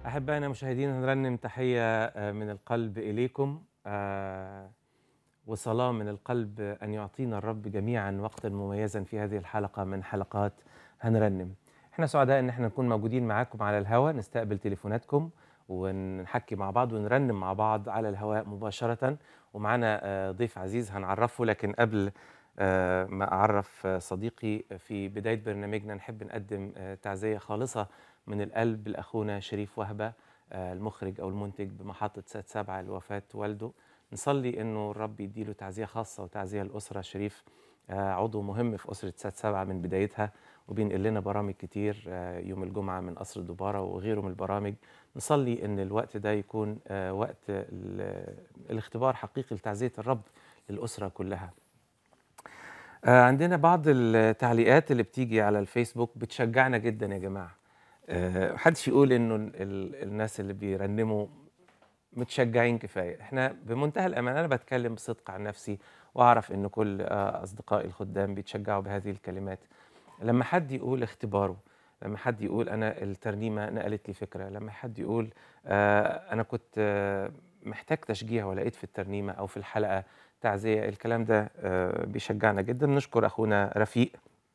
أحبائنا المشاهدين هنرنم تحية آه، من القلب إليكم آه، وصلاة من القلب أن يعطينا الرب جميعا وقتا مميزا في هذه الحلقة من حلقات هنرنم احنا سعداء ان احنا نكون موجودين معاكم على الهواء نستقبل تليفوناتكم ونحكي مع بعض ونرنم مع بعض على الهواء مباشرة ومعنا آه، ضيف عزيز هنعرفه لكن قبل آه، ما أعرف آه، صديقي في بداية برنامجنا نحب نقدم آه، تعزية خالصة من القلب لأخونا شريف وهبة آه، المخرج أو المنتج بمحطة سات سبعة لوفاة والده نصلي إنه الرب يديله تعزية خاصة وتعزية الأسرة شريف آه، عضو مهم في أسرة سات سبعة من بدايتها وبينقل لنا برامج كتير آه، يوم الجمعة من قصر دبارة وغيره من البرامج نصلي إن الوقت ده يكون آه، وقت ال- الاختبار حقيقي لتعزية الرب للأسرة كلها آه، عندنا بعض التعليقات اللي بتيجي على الفيسبوك بتشجعنا جدا يا جماعة آه، محدش يقول إنه ال- ال- الناس اللي بيرنموا متشجعين كفايه احنا بمنتهى الامان انا بتكلم بصدق عن نفسي واعرف ان كل آه، اصدقائي الخدام بيتشجعوا بهذه الكلمات لما حد يقول اختباره لما حد يقول انا الترنيمه نقلت لي فكره لما حد يقول آه انا كنت آه محتاج تشجيع ولقيت في الترنيمه او في الحلقه تعزيه الكلام ده آه بيشجعنا جدا نشكر اخونا رفيق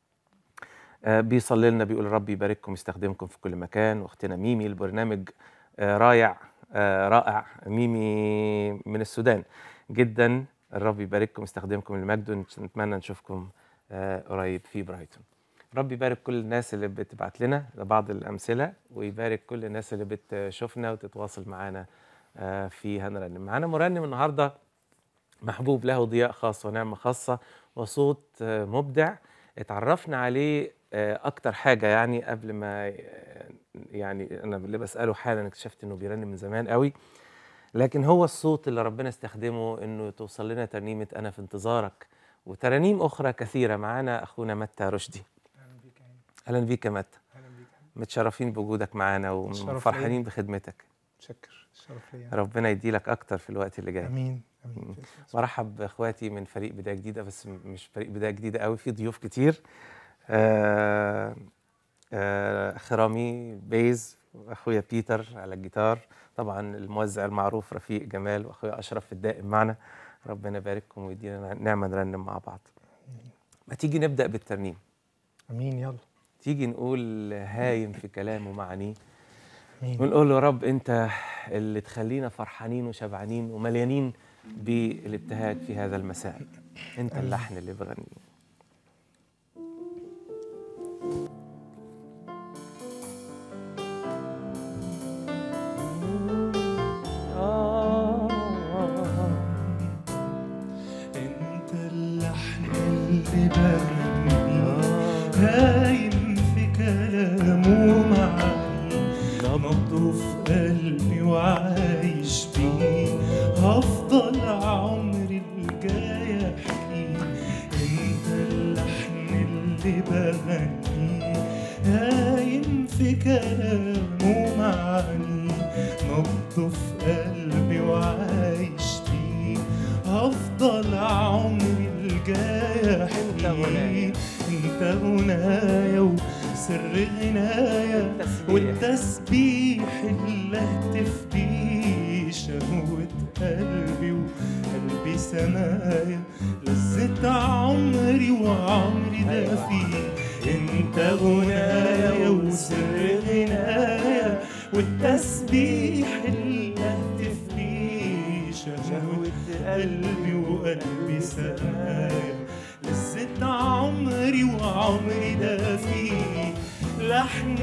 آه، بيصلي لنا بيقول ربي يبارككم يستخدمكم في كل مكان واختنا ميمي البرنامج آه، رائع آه، رائع ميمي من السودان جدا الرب يبارككم يستخدمكم لمجده نتمنى نشوفكم آه، قريب في برايتون رب يبارك كل الناس اللي بتبعت لنا بعض الأمثلة ويبارك كل الناس اللي بتشوفنا وتتواصل معنا آه، في هنرنم معانا مرنم النهارده محبوب له ضياء خاص ونعمة خاصة وصوت آه، مبدع اتعرفنا عليه آه، أكتر حاجة يعني قبل ما آه، يعني أنا اللي بسأله حالا اكتشفت إنه بيرنم من زمان قوي لكن هو الصوت اللي ربنا استخدمه إنه توصل لنا ترنيمة أنا في انتظارك وترانيم أخرى كثيرة معانا أخونا متى رشدي اهلا بيك يا هاني أهلا بيك يا متى اهلا بيك يا هاني. متشرفين بوجودك معانا الشرف وفرحانين ليا. بخدمتك متشكر الشرف ليا ربنا يديلك أكتر في الوقت اللي جاي امين امين في اسم يسوع. مرحب باخواتي من فريق بدايه جديده بس م- مش فريق بدايه جديده قوي في ضيوف كتير آه آه خرامي بيز واخويا بيتر على الجيتار طبعا الموزع المعروف رفيق جمال واخويا اشرف الدائم معنا ربنا يبارككم ويدينا نعمه نرنم مع بعض ما تيجي نبدا بالترنيم امين يلا تيجي نقول هايم في كلامه معانيه امين ونقول له يا رب انت اللي تخلينا فرحانين وشبعانين ومليانين بالابتهاج في هذا المساء انت اللحن اللي بغنيه انت اللحن اللي بغني هايم في كلامه معاني نبضه في قلبي وعايش بيه هفضل عمري الجاي احكيه انت اللحن اللي بغني هايم في كلامه معاني نبضه في قلبي وعايش بيه هفضل عمري الجاي انت غنايا. احكيه انت غنايا وسر غنايا تسبيح. والتسبيح اللي اهتف بيه شهوة قلبي وقلبي سمايا لذة عمري وعمري ده أيوة. فيه انت غنايا وسر غنايا والتسبيح اللي اهتف بيه شهوة قلبي وقلبي سمايا لذة عمري وعمري ده فيه لحن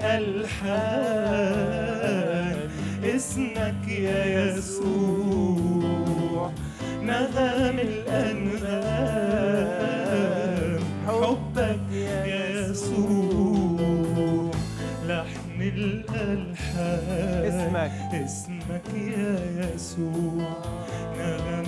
الألحان اسمك يا يسوع نغم الأنغام حبك يا يسوع لحن الألحان اسمك. اسمك يا يسوع نغم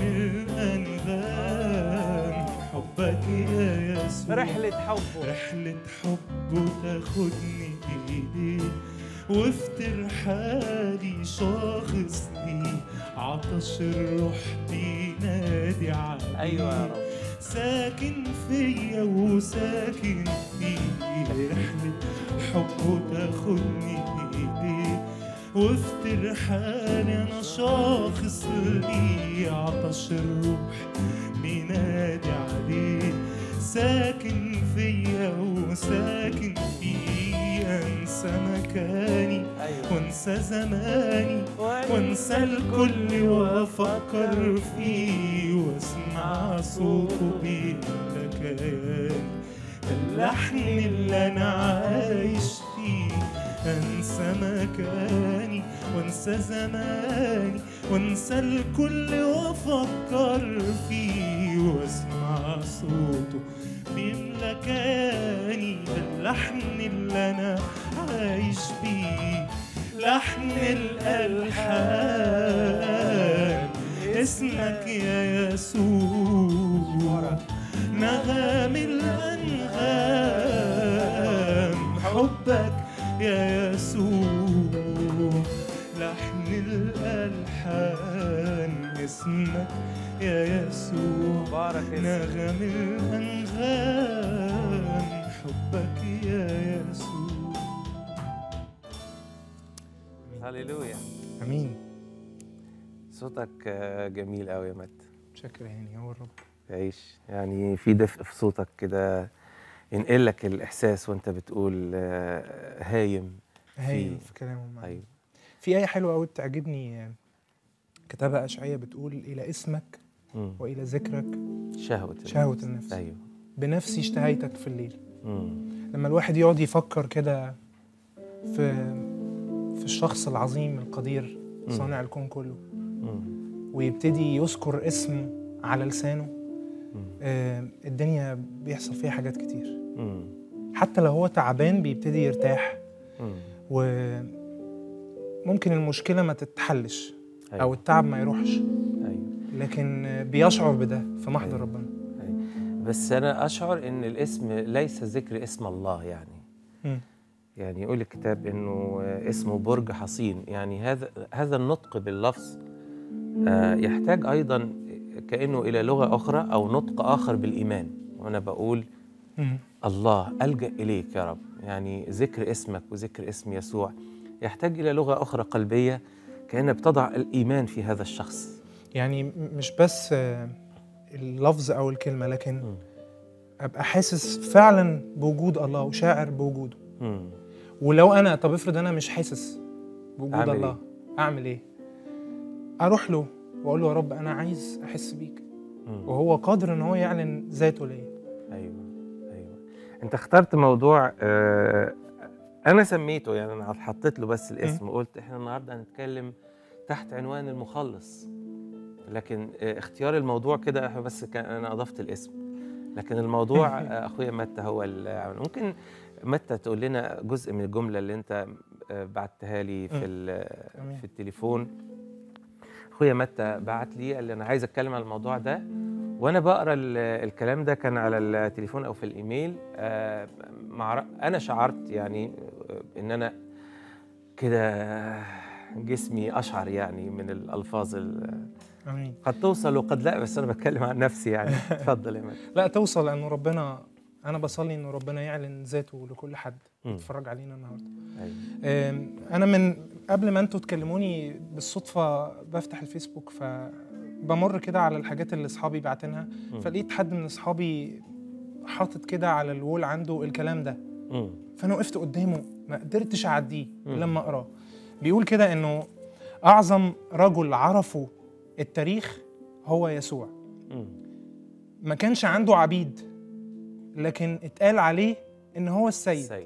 الأنغام حبك يا يسوع رحلة حبه رحلة حب تاخدني بإيديه وفي ترحالي شاخصني عطش الروح بينادي عليه ايوه يا رب ساكن فيا وساكن فيه رحلة حب تاخدني بإيديه وفي ترحالي انا شاخص لي عطش الروح بينادي عليه ساكن فيا وساكن فيا انسى مكاني ايوه وانسى زماني وانسى الكل وافكر فيه واسمع صوته بيملى كياني اللحن اللي انا عايش فيه انسى مكاني وانسى زماني وانسى الكل وافكر فيه واسمع صوته بيملى كياني ده اللحن اللي انا عايش بيه لحن الالحان اسمك يا يسوع نغم الانغام حبك يا يسوع لحن الالحان اسمك يا يسوع مبارك اسمك نغم الأنغام حبك يا يسوع هللويا امين صوتك آه، جميل قوي يا مت شكرا يعني هو الرب تعيش يعني في دفء في صوتك كده ينقل لك الاحساس وانت بتقول آه، هايم هايل في كلامه معايا ايوه في آية حلوة قوي بتعجبني آه، كتبها أشعية بتقول إلى اسمك مم. وإلى ذكرك شهوة النفس. شهوة النفس ايوه بنفسي اشتهيتك في الليل مم. لما الواحد يقعد يفكر كده في في الشخص العظيم القدير مم. صانع الكون كله مم. ويبتدي يذكر اسم على لسانه مم. آه، الدنيا بيحصل فيها حاجات كتير مم. حتى لو هو تعبان بيبتدي يرتاح مم. وممكن المشكلة ما تتحلش أيوة. أو التعب ما يروحش ايوه لكن بيشعر بده في محضر أيوة. ربنا بس انا اشعر ان الاسم ليس ذكر اسم الله يعني مم. يعني يقول الكتاب انه اسمه برج حصين يعني هذا هذا النطق باللفظ آه، يحتاج ايضا كانه الى لغه اخرى او نطق اخر بالايمان وانا بقول مم. الله الجا اليك يا رب يعني ذكر اسمك وذكر اسم يسوع يحتاج الى لغه اخرى قلبيه كانها بتضع الايمان في هذا الشخص يعني م- مش بس آه، اللفظ أو الكلمة لكن مم. أبقى حاسس فعلا بوجود الله وشاعر بوجوده مم. ولو أنا طب افرض أنا مش حاسس بوجود أعمل الله أعمل إيه؟ أروح له وأقول له يا رب أنا عايز أحس بيك مم. وهو قادر إن هو يعلن ذاته ليا ايوه ايوه انت اخترت موضوع آه انا سميته يعني انا حطيت له بس الاسم وقلت احنا النهارده هنتكلم تحت عنوان المخلص لكن آه اختيار الموضوع كده إحنا بس كان انا اضفت الاسم لكن الموضوع آه اخويا متى هو اللي عمل. ممكن متى تقول لنا جزء من الجمله اللي انت آه بعتها لي في مم. ال- أمين. في التليفون اخويا متى بعت لي قال لي انا عايز اتكلم عن الموضوع ده وانا بقرا ال- الكلام ده كان على التليفون او في الايميل آه، مع انا شعرت يعني آه، ان انا كده جسمي اشعر يعني من الالفاظ ال- امين قد توصل وقد لا بس انا بتكلم عن نفسي يعني اتفضل يا مجد لا توصل لانه ربنا انا بصلي انه ربنا يعلن ذاته لكل حد مم. يتفرج علينا النهارده أيوة. آم، انا من قبل ما انتوا تكلموني بالصدفه بفتح الفيسبوك فبمر كده على الحاجات اللي اصحابي بعتنها مم. فلقيت حد من اصحابي حاطط كده على الوول عنده الكلام ده مم. فانا وقفت قدامه ما قدرتش اعديه مم. لما اقراه بيقول كده انه اعظم رجل عرفه التاريخ هو يسوع مم. ما كانش عنده عبيد لكن اتقال عليه ان هو السيد السيد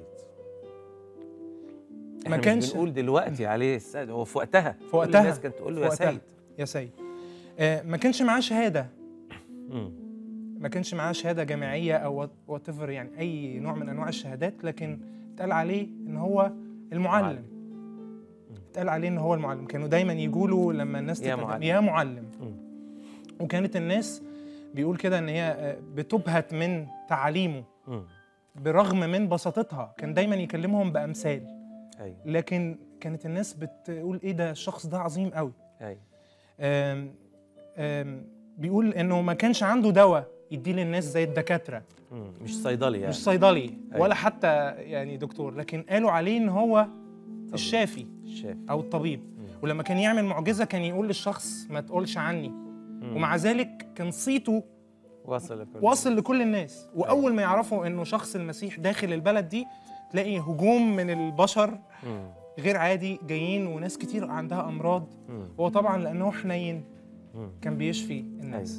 ما احنا مش كانش- بنقول دلوقتي عليه السيد هو في وقتها في كل وقتها الناس كانت تقول في له يا وقتها. سيد يا سيد آه ما كانش معاه شهاده مم. ما كانش معاه شهاده جامعيه او وات يعني اي نوع من انواع الشهادات لكن اتقال عليه ان هو المعلم معلم. اتقال عليه ان هو المعلم كانوا دايما يقولوا لما الناس يا تتقدم- معلم. يا معلم مم. وكانت الناس بيقول كده ان هي آه، بتبهت من تعاليمه مم. برغم من بساطتها كان دايما يكلمهم بامثال ايوه لكن كانت الناس بتقول ايه ده الشخص ده عظيم قوي ايوه آم، آم، بيقول انه ما كانش عنده دواء يديه للناس زي الدكاتره مم. مش صيدلي يعني مش صيدلي أيوة. ولا حتى يعني دكتور لكن قالوا عليه ان هو الشافي الشافي او الطبيب ولما كان يعمل معجزه كان يقول للشخص ما تقولش عني ومع ذلك كان صيته وصل لكل واصل لكل الناس واول ما يعرفوا انه شخص المسيح داخل البلد دي تلاقي هجوم من البشر مم. غير عادي جايين وناس كتير عندها امراض مم. هو طبعا لانه حنين مم. كان بيشفي الناس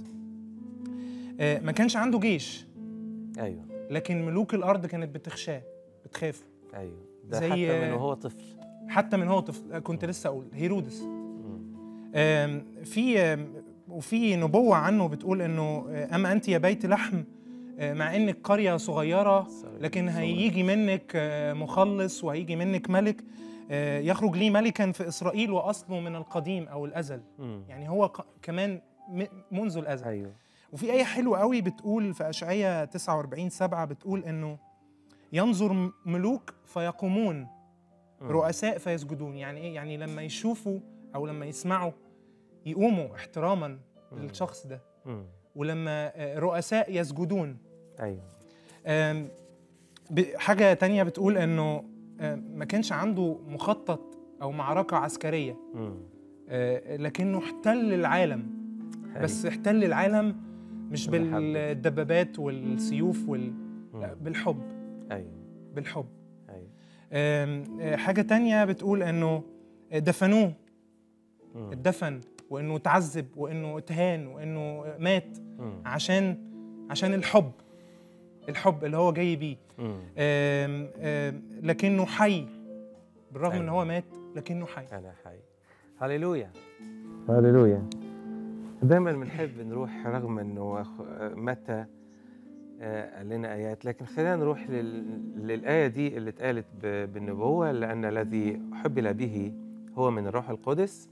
آه ما كانش عنده جيش ايوه لكن ملوك الارض كانت بتخشاه بتخافه ايوه ده زي- حتى من وهو طفل حتى من هو طفل آه، كنت لسه اقول هيرودس مم. آم، في آم، وفي نبوة عنه بتقول انه آه، اما انت يا بيت لحم آه، مع انك قرية صغيرة صغيرة. لكن صغيرة. هيجي منك آه، مخلص وهيجي منك ملك آه، يخرج لي ملكا في اسرائيل واصله من القديم او الازل مم. يعني هو ق- كمان م- منذ الازل ايوه وفي آية حلوة قوي بتقول في أشعية 49 7 بتقول إنه ينظر م- ملوك فيقومون مم. رؤساء فيسجدون يعني إيه؟ يعني لما يشوفوا أو لما يسمعوا يقوموا احتراما للشخص ده مم. ولما آه، رؤساء يسجدون ايوه آم، ب- حاجة تانية بتقول إنه آم، ما كانش عنده مخطط أو معركة عسكرية مم. آه، لكنه احتل العالم أيوة. بس احتل العالم مش بالمحبة. بالدبابات والسيوف وال... مم. لا، بالحب ايوه بالحب ايوه آم، آه، حاجة تانية بتقول انه دفنوه مم. اتدفن وانه اتعذب وانه اتهان وانه مات مم. عشان عشان الحب الحب اللي هو جاي بيه مم. آم، آم، لكنه حي بالرغم ان أيوة. هو مات لكنه حي انا حي هللويا هللويا دايما بنحب نروح رغم انه أخ- متى آه، قال لنا ايات لكن خلينا نروح لل... للايه دي اللي اتقالت ب... بالنبوه لان الذي حبل به هو من الروح القدس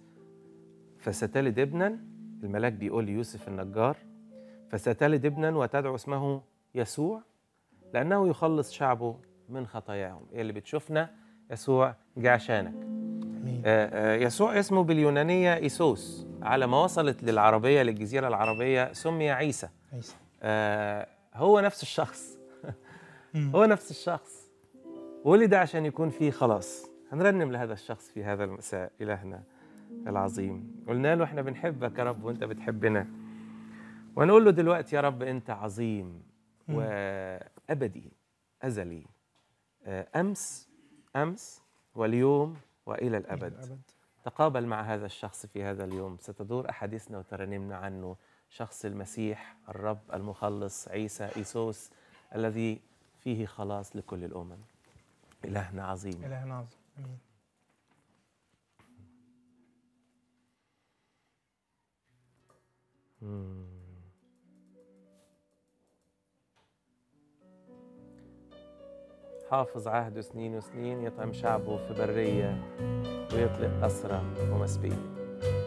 فستلد ابنا الملاك بيقول ليوسف النجار فستلد ابنا وتدعو اسمه يسوع لانه يخلص شعبه من خطاياهم إيه اللي بتشوفنا يسوع جه عشانك امين آه، آه، يسوع اسمه باليونانية إيسوس على ما وصلت للعربية للجزيرة العربية سمي عيسى عيسى آه، هو نفس الشخص مم. هو نفس الشخص ولد عشان يكون فيه خلاص هنرنم لهذا الشخص في هذا المساء إلهنا العظيم قلنا له احنا بنحبك يا رب وانت بتحبنا ونقول له دلوقتي يا رب انت عظيم مم. وأبدي أزلي آه، أمس أمس واليوم وإلى الأبد الأبد. تقابل مع هذا الشخص في هذا اليوم ستدور أحاديثنا وترنمنا عنه شخص المسيح الرب المخلص عيسى إيسوس الذي فيه خلاص لكل الأمم إلهنا عظيم إلهنا عظيم امين مم. حافظ عهده سنين وسنين يطعم شعبه في برية ويطلق أسرى ومسبية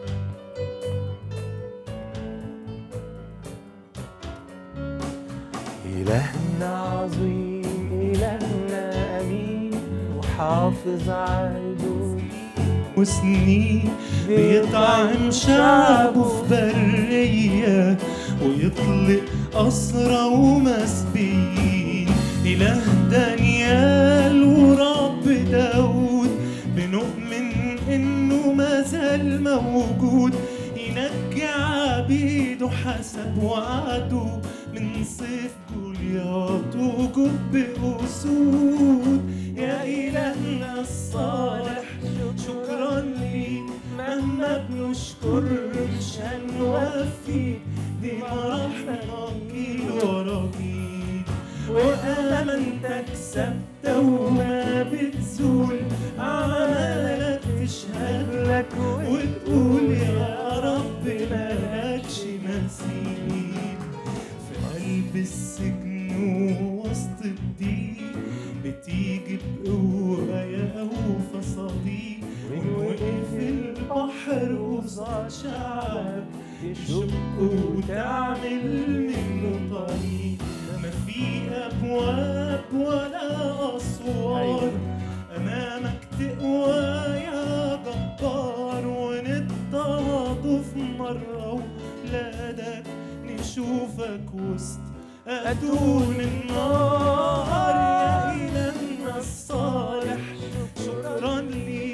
إلهنا عظيم إلهنا أمين وحافظ عهده وسنين بيطعم شعبه في برية ويطلق أسرى ومسبيين إله دانيال ورب داود بنؤمن إنه ما زال موجود ينجي عبيده حسب وعده من سيف جولياط وجب أسود يا إلهنا الصالح شكرا ليك مهما بنشكر مش هنوفي دي مراحمك جيل ورا جيل وأمانتك ثابتة وما بتزول أعمالك تشهد لك وتقول يا رب مالكش مثيل في قلب السجن ووسط الضيق بتيجي بقوة يا أوفى صديق ووقف البحر وصاد شعب تشق وتعمل منه طريق ما في أبواب ولا أسوار أمامك تقوى يا جبار ونضطهد في مرة ولادك نشوفك وسط أدون النار يا إلهنا الصالح شكرا ليك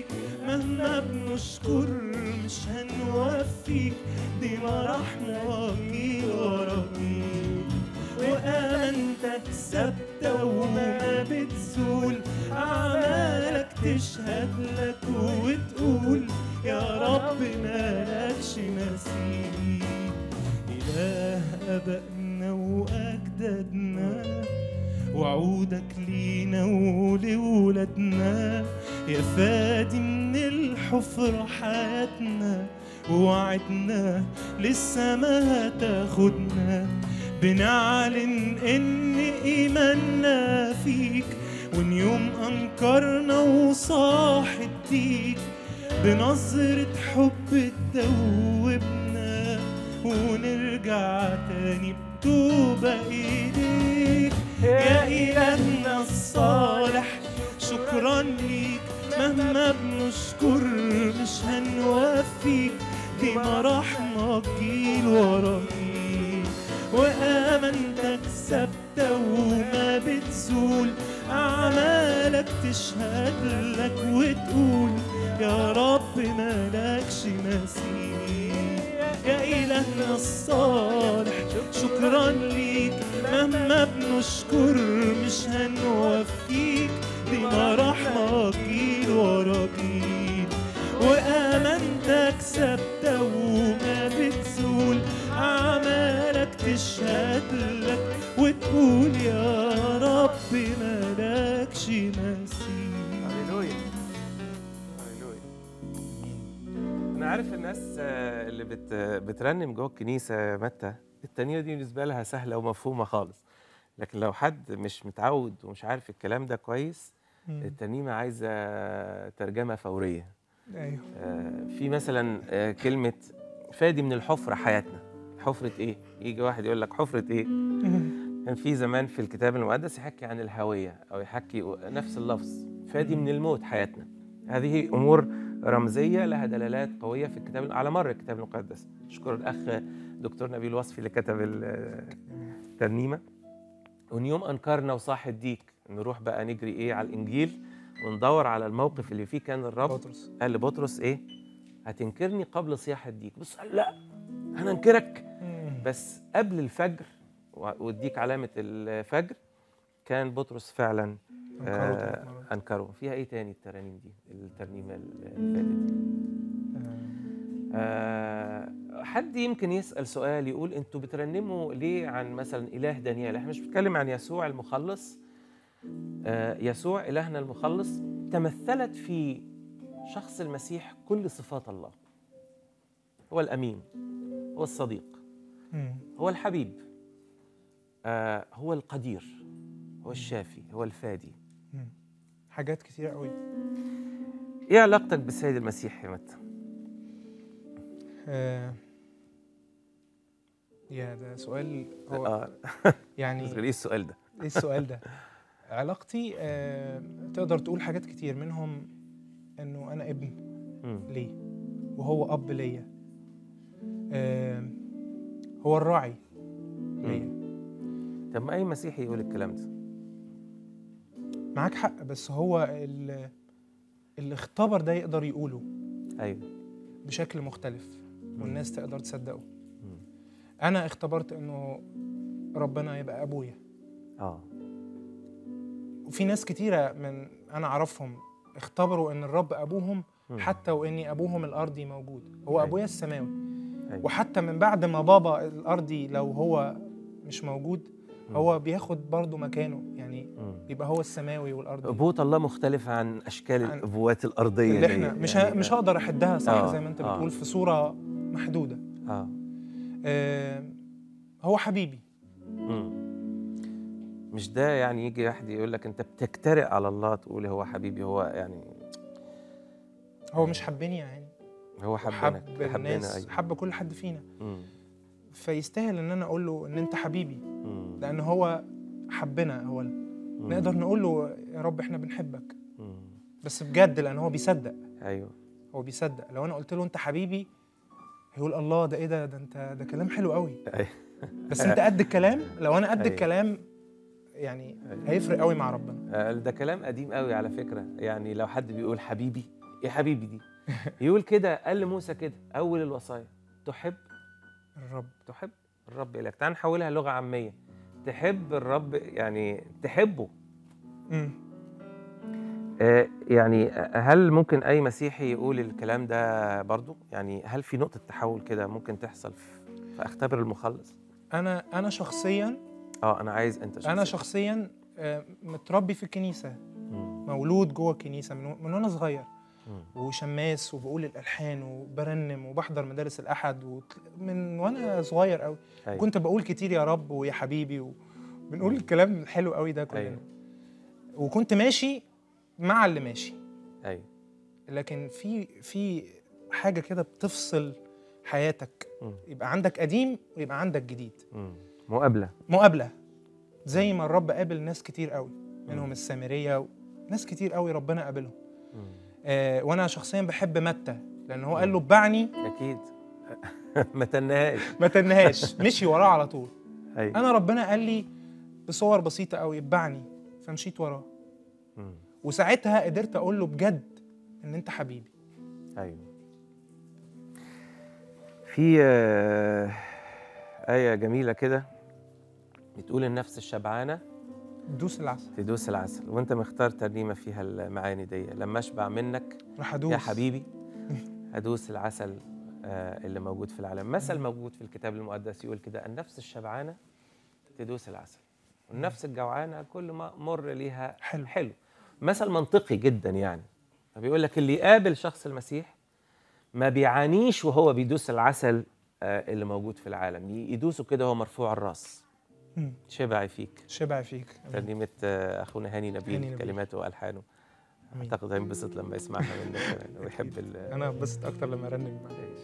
ثابتة وما بتزول أعمالك تشهد لك وتقول يا رب مالكش مثيل إله أبائنا وأجدادنا وعودك لينا ولولادنا يا فادي من الحفرة حياتنا ووعدنا لسه ما هتاخدنا بنعلن ان ايماننا فيك وان يوم انكرنا وصاح الديك بنظرة حب تدوبنا ونرجع تاني بتوبة ايديك يا إلهنا الصالح شكرا ليك مهما بنشكر مش هنوفيك دي مراحمك جيل ورا جيل وأمانتك ثابتة وما بتزول أعمالك تشهد لك وتقول يا رب مالكش مثيل يا إلهنا الصالح شكرا ليك مهما بنشكر مش هنوفيك دي مراحمك جيل ورا جيل وأمانتك ثابتة وما بتزول أعمالك تشهد لك وتقول يا رب مالكش مثيل هللويا هللويا انا عارف الناس آه، اللي بت بترنم جوه الكنيسه يا متى التانية دي بالنسبه لها سهله ومفهومه خالص لكن لو حد مش متعود ومش عارف الكلام ده كويس الترنيمه عايزه ترجمه فوريه ايوه آه، في مثلا آه، كلمه فادي من الحفره حياتنا حفره ايه يجي واحد يقول لك حفره ايه كان في زمان في الكتاب المقدس يحكي عن الهوية أو يحكي نفس اللفظ فادي من الموت حياتنا هذه أمور رمزية لها دلالات قوية في الكتاب على مر الكتاب المقدس أشكر الأخ دكتور نبيل وصفي اللي كتب ال- الترنيمة وإن يوم أنكرنا وصاح الديك نروح بقى نجري إيه على الإنجيل وندور على الموقف اللي فيه كان الرب بطرس قال لبطرس إيه هتنكرني قبل صياح الديك بص قال لا هننكرك بس قبل الفجر و- واديك علامة الفجر كان بطرس فعلا أنكروا آه ثلاث مرات. أنكره فيها إيه تاني الترانيم دي الترنيمة اللي فاتت دي آه حد يمكن يسأل سؤال يقول أنتوا بترنموا ليه عن مثلا إله دانيال احنا مش بنتكلم عن يسوع المخلص آه يسوع إلهنا المخلص تمثلت في شخص المسيح كل صفات الله هو الأمين هو الصديق مم. هو الحبيب آه هو القدير هو الشافي هو الفادي مم. حاجات كتير قوي ايه علاقتك بالسيد المسيح يا متى آه. يا ده سؤال هو اه يعني ايه السؤال ده ايه السؤال ده علاقتي آه تقدر تقول حاجات كتير منهم انه انا ابن مم. ليه وهو اب ليا آه هو الراعي ليا طب ما اي مسيحي يقول الكلام ده معاك حق بس هو ال- اللي اختبر ده يقدر يقوله ايوه بشكل مختلف والناس تقدر تصدقه مم. انا اختبرت انه ربنا يبقى ابويا اه وفي ناس كتيره من انا اعرفهم اختبروا ان الرب ابوهم مم. حتى واني ابوهم الارضي موجود هو أيوة. ابويا السماوي أيوة. وحتى من بعد ما بابا الارضي لو هو مش موجود مم. هو بياخد برضه مكانه يعني مم. يبقى هو السماوي والارضي ابوة الله مختلفة عن اشكال عن- الابوات الارضية اللي احنا دي. مش يعني ه... مش هقدر احدها صح آه، زي ما انت آه. بتقول في صوره محدوده اه آه هو حبيبي مم. مش ده يعني يجي واحد يقول لك انت بتجترئ على الله تقول هو حبيبي هو يعني هو مش حبني يعني هو حبنا حب حبنا الناس ايوه حب كل حد فينا مم. فيستاهل ان انا اقول له ان انت حبيبي مم. لان هو حبنا هو مم. نقدر نقول له يا رب احنا بنحبك مم. بس بجد لان هو بيصدق ايوه هو بيصدق لو انا قلت له انت حبيبي هيقول الله ده ايه ده ده انت ده كلام حلو قوي ايوه بس انت قد الكلام لو انا قد أيوة. الكلام يعني أيوة. هيفرق قوي مع ربنا آه، ده كلام قديم قوي على فكرة يعني لو حد بيقول حبيبي ايه حبيبي دي يقول كده قال لموسى كده اول الوصايا تحب الرب تحب الرب إلهك تعال نحولها لغة عامية تحب الرب يعني تحبه مم. آه، يعني هل ممكن اي مسيحي يقول الكلام ده برضو يعني هل في نقطه تحول كده ممكن تحصل في في اختبر المخلص انا انا شخصيا اه انا عايز انت شخصيا. انا شخصيا آه، متربي في الكنيسه مم. مولود جوه الكنيسه من, و- من وانا صغير مم. وشماس وبقول الالحان وبرنم وبحضر مدارس الاحد وت- من وانا صغير قوي أيوة. كنت بقول كتير يا رب ويا حبيبي وبنقول الكلام الحلو قوي ده كلنا أيوة. وكنت ماشي مع اللي ماشي ايوه لكن في في حاجه كده بتفصل حياتك مم. يبقى عندك قديم ويبقى عندك جديد مم. مقابله مقابله زي ما الرب قابل ناس كتير قوي منهم السامريه ناس كتير قوي ربنا قابلهم مم. آه وانا شخصيا بحب متى لان هو قال له اتبعني اكيد ما تنهاش ما تنهاش مشي وراه على طول ايوه انا ربنا قال لي بصور بسيطه قوي اتبعني فمشيت وراه مم. وساعتها قدرت اقول له بجد ان انت حبيبي ايوه في آه، آية جميلة كده بتقول النفس الشبعانة دوس العسل تدوس العسل وانت مختار ترنيمة فيها المعاني دي لما اشبع منك راح ادوس يا حبيبي هدوس العسل آه، اللي موجود في العالم مثل موجود في الكتاب المقدس يقول كده النفس الشبعانة تدوس العسل والنفس الجوعانة كل ما مر ليها حلو. حلو مثل منطقي جدا يعني فبيقول لك اللي يقابل شخص المسيح ما بيعانيش وهو بيدوس العسل آه، اللي موجود في العالم ي- يدوسه كده وهو مرفوع الراس مم. شبعي فيك شبع فيك أمين. ترنيمة آه، أخونا هاني نبيل, هاني نبيل. كلماته وألحانه أمين. أعتقد هينبسط لما يسمعها منك كمان ويحب ال- انا بس اكتر لما ارنم معاك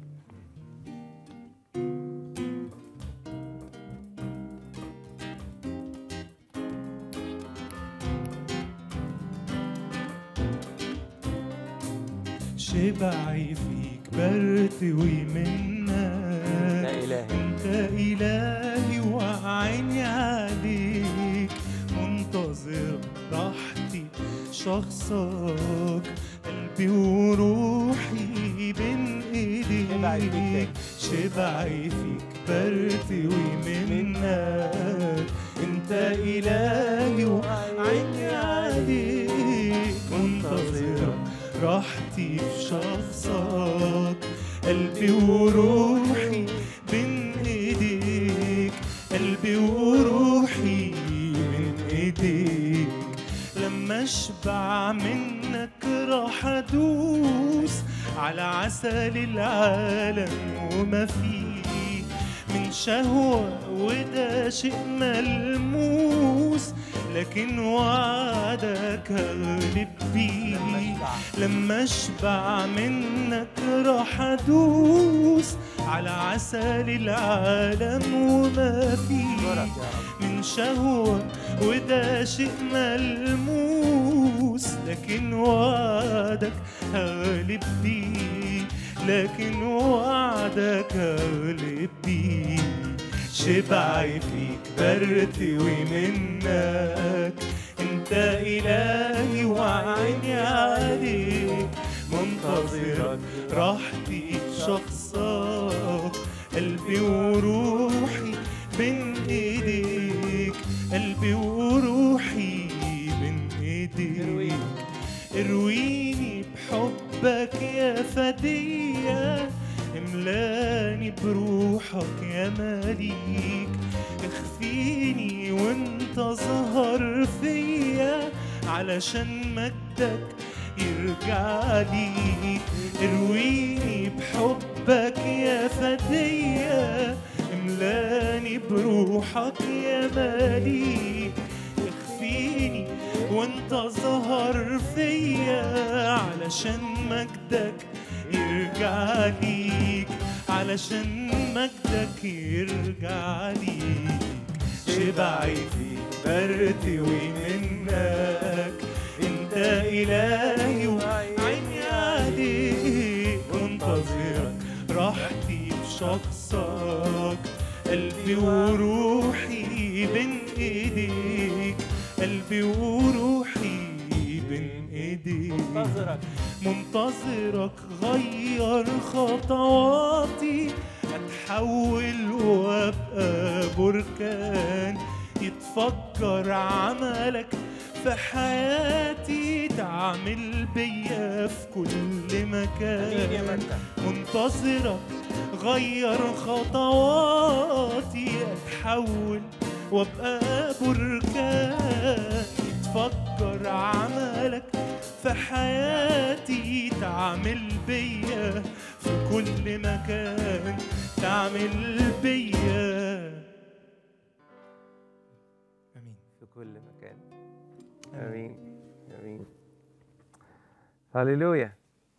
شبعي فيك برتوي منك يا إلهي انت الهي وعيني عليك منتظر راحتي شخصك قلبي وروحي بين شبعي فيك ايديك شبعي فيك برتوي منك انت الهي وعيني عليك منتظرك راحتي في شخصك قلبي وروحي بين ايديك قلبي وروحي من ايديك لما اشبع منك راح ادوس على عسل العالم وما فيه من شهوة وده شيء ملموس لكن وعدك غالب بيه لما اشبع منك راح ادوس على عسل العالم وما فيه من شهوة وده شيء ملموس لكن وعدك هغلب بيه لكن وعدك هغلب بيه شبعي فيك برتوي منك انت الهي وعيني عليك منتظرك راحتي في شخصك قلبي وروحي بين ايديك قلبي وروحي بين ايديك ارويني بحبك يا فدية املاني بروحك يا مليك اخفيني وانت ظهر فيا علشان مجدك يرجع لي ارويني بحبك يا فدية املاني بروحك يا مليك اخفيني وانت ظهر فيا علشان مجدك يرجع ليك علشان مجدك يرجع ليك شبعي فيك برتوي منك انت الهي وعيني عليك منتظرك راحتي في شخصك قلبي وروحي بين ايديك قلبي وروحي بين ايديك منتظرك منتظرك غير خطواتي اتحول وابقى بركان تفكر عملك في حياتي تعمل بيا في كل مكان منتظرك غير خطواتي اتحول وابقى بركان تفكر عملك في حياتي تعمل بيا في كل مكان تعمل بيا امين في كل مكان امين امين هللويا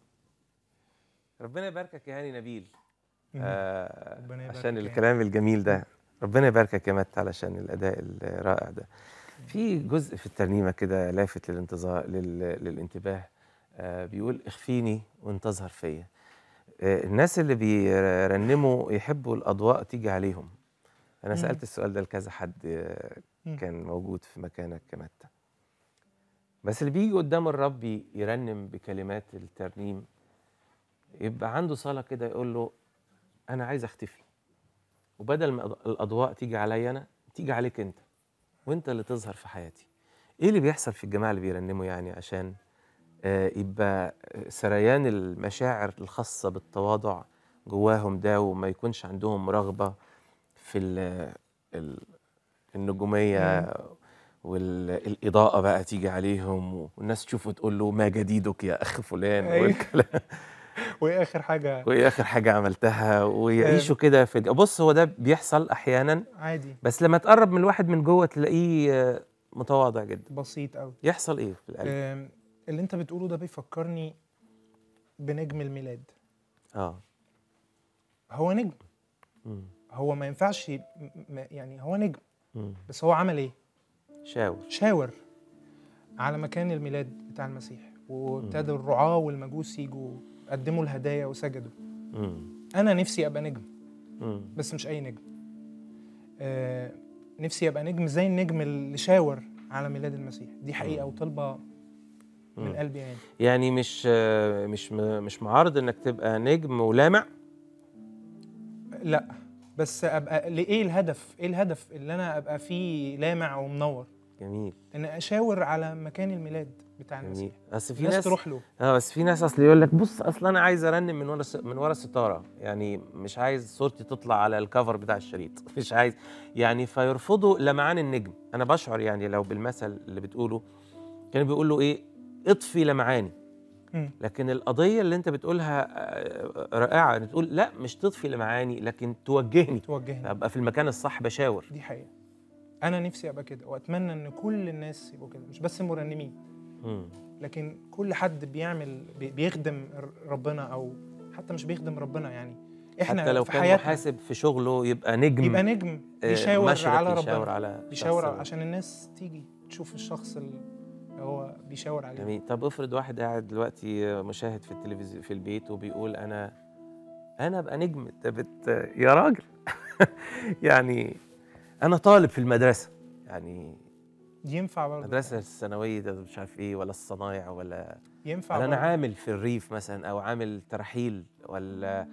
ربنا يباركك يا هاني نبيل آه ربنا يباركك عشان يا الكلام الجميل ده ربنا يباركك يا مت علشان الاداء الرائع ده في جزء في الترنيمه كده لافت للانتظار لل... للانتباه آه بيقول اخفيني وانت تظهر فيا آه الناس اللي بيرنموا يحبوا الاضواء تيجي عليهم انا مم. سالت السؤال ده لكذا حد آه، مم. كان موجود في مكانك كمتة بس اللي بيجي قدام الرب يرنم بكلمات الترنيم يبقى عنده صلاة كده يقول له أنا عايز أختفي وبدل ما الأض- الأضواء تيجي عليا أنا تيجي عليك أنت وأنت اللي تظهر في حياتي إيه اللي بيحصل في الجماعة اللي بيرنموا يعني عشان آه، يبقى سريان المشاعر الخاصة بالتواضع جواهم ده وما يكونش عندهم رغبة في ال- ال- النجومية والإضاءة بقى تيجي عليهم والناس تشوفه تقول له ما جديدك يا أخ فلان أيوة. والكلام وايه اخر حاجه وإيه آخر حاجة عملتها ويعيشوا كده في الج- بص هو ده بيحصل أحيانا عادي بس لما تقرب من الواحد من جوه تلاقيه آه، متواضع جدا بسيط قوي يحصل إيه في القلب؟ آم، اللي انت بتقوله ده بيفكرني بنجم الميلاد آه هو نجم مم. هو ما ينفعش ي- م- م- يعني هو نجم مم. بس هو عمل ايه شاور شاور على مكان الميلاد بتاع المسيح وابتدوا الرعاة والمجوس يجوا قدموا الهدايا وسجدوا مم. انا نفسي ابقى نجم مم. بس مش اي نجم آه نفسي ابقى نجم زي النجم اللي شاور على ميلاد المسيح دي حقيقه وطلبه من مم. قلبي يعني يعني مش آه، مش م- مش معارض انك تبقى نجم ولامع لا بس ابقى ايه الهدف ايه الهدف اللي انا ابقى فيه لامع ومنور جميل ان اشاور على مكان الميلاد بتاع جميل المسيح اصل في الناس ناس تروح له اه بس في ناس اصل يقول لك بص اصل انا عايز ارنم من ورا الس- من ورا الستاره يعني مش عايز صورتي تطلع على الكفر بتاع الشريط مش عايز يعني فيرفضوا لمعان النجم انا بشعر يعني لو بالمثل اللي بتقوله كانوا بيقولوا ايه اطفي لمعاني مم. لكن القضيه اللي انت بتقولها آه، رائعه ان تقول لا مش تطفي لمعاني لكن توجهني توجهني ابقى في المكان الصح بشاور دي حقيقه انا نفسي ابقى كده واتمنى ان كل الناس يبقوا كده مش بس المرنمين مم. لكن كل حد بيعمل بي- بيخدم ر- ربنا او حتى مش بيخدم ربنا يعني احنا حتى لو في كان حياتنا محاسب في شغله يبقى نجم يبقى نجم آه، بيشاور مشرق على يشاور ربنا على بيشاور شخص. عشان الناس تيجي تشوف الشخص اللي هو بيشاور عليه جميل طب افرض واحد قاعد دلوقتي مشاهد في التلفزيون في البيت وبيقول انا انا ابقى نجم انت بت يا راجل يعني انا طالب في المدرسه يعني ينفع برضه المدرسه الثانويه ده مش عارف ايه ولا الصنايع ولا ينفع ولا انا برضه. عامل في الريف مثلا او عامل ترحيل ولا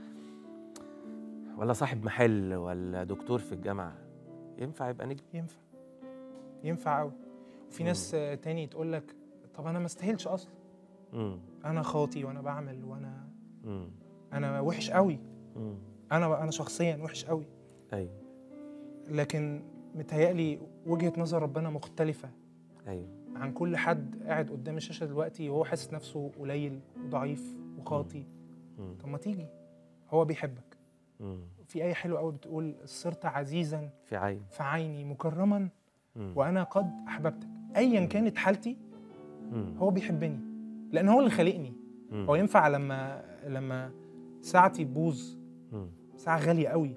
ولا صاحب محل ولا دكتور في الجامعه ينفع يبقى نجم ينفع ينفع قوي وفي ناس آه، تاني تقول لك طب انا ما استاهلش اصلا امم انا خاطي وانا بعمل وانا امم انا وحش قوي امم انا انا شخصيا وحش قوي ايوه لكن متهيألي وجهة نظر ربنا مختلفة ايوه عن كل حد قاعد قدام الشاشة دلوقتي وهو حاسس نفسه قليل وضعيف وخاطي مم. طب ما تيجي هو بيحبك مم. في آية حلوة قوي بتقول صرت عزيزا في عين في عيني مكرما مم. وأنا قد أحببتك أيا كانت حالتي مم. هو بيحبني لأن هو اللي خلقني مم. هو ينفع لما لما ساعتي تبوظ مم. ساعة غالية قوي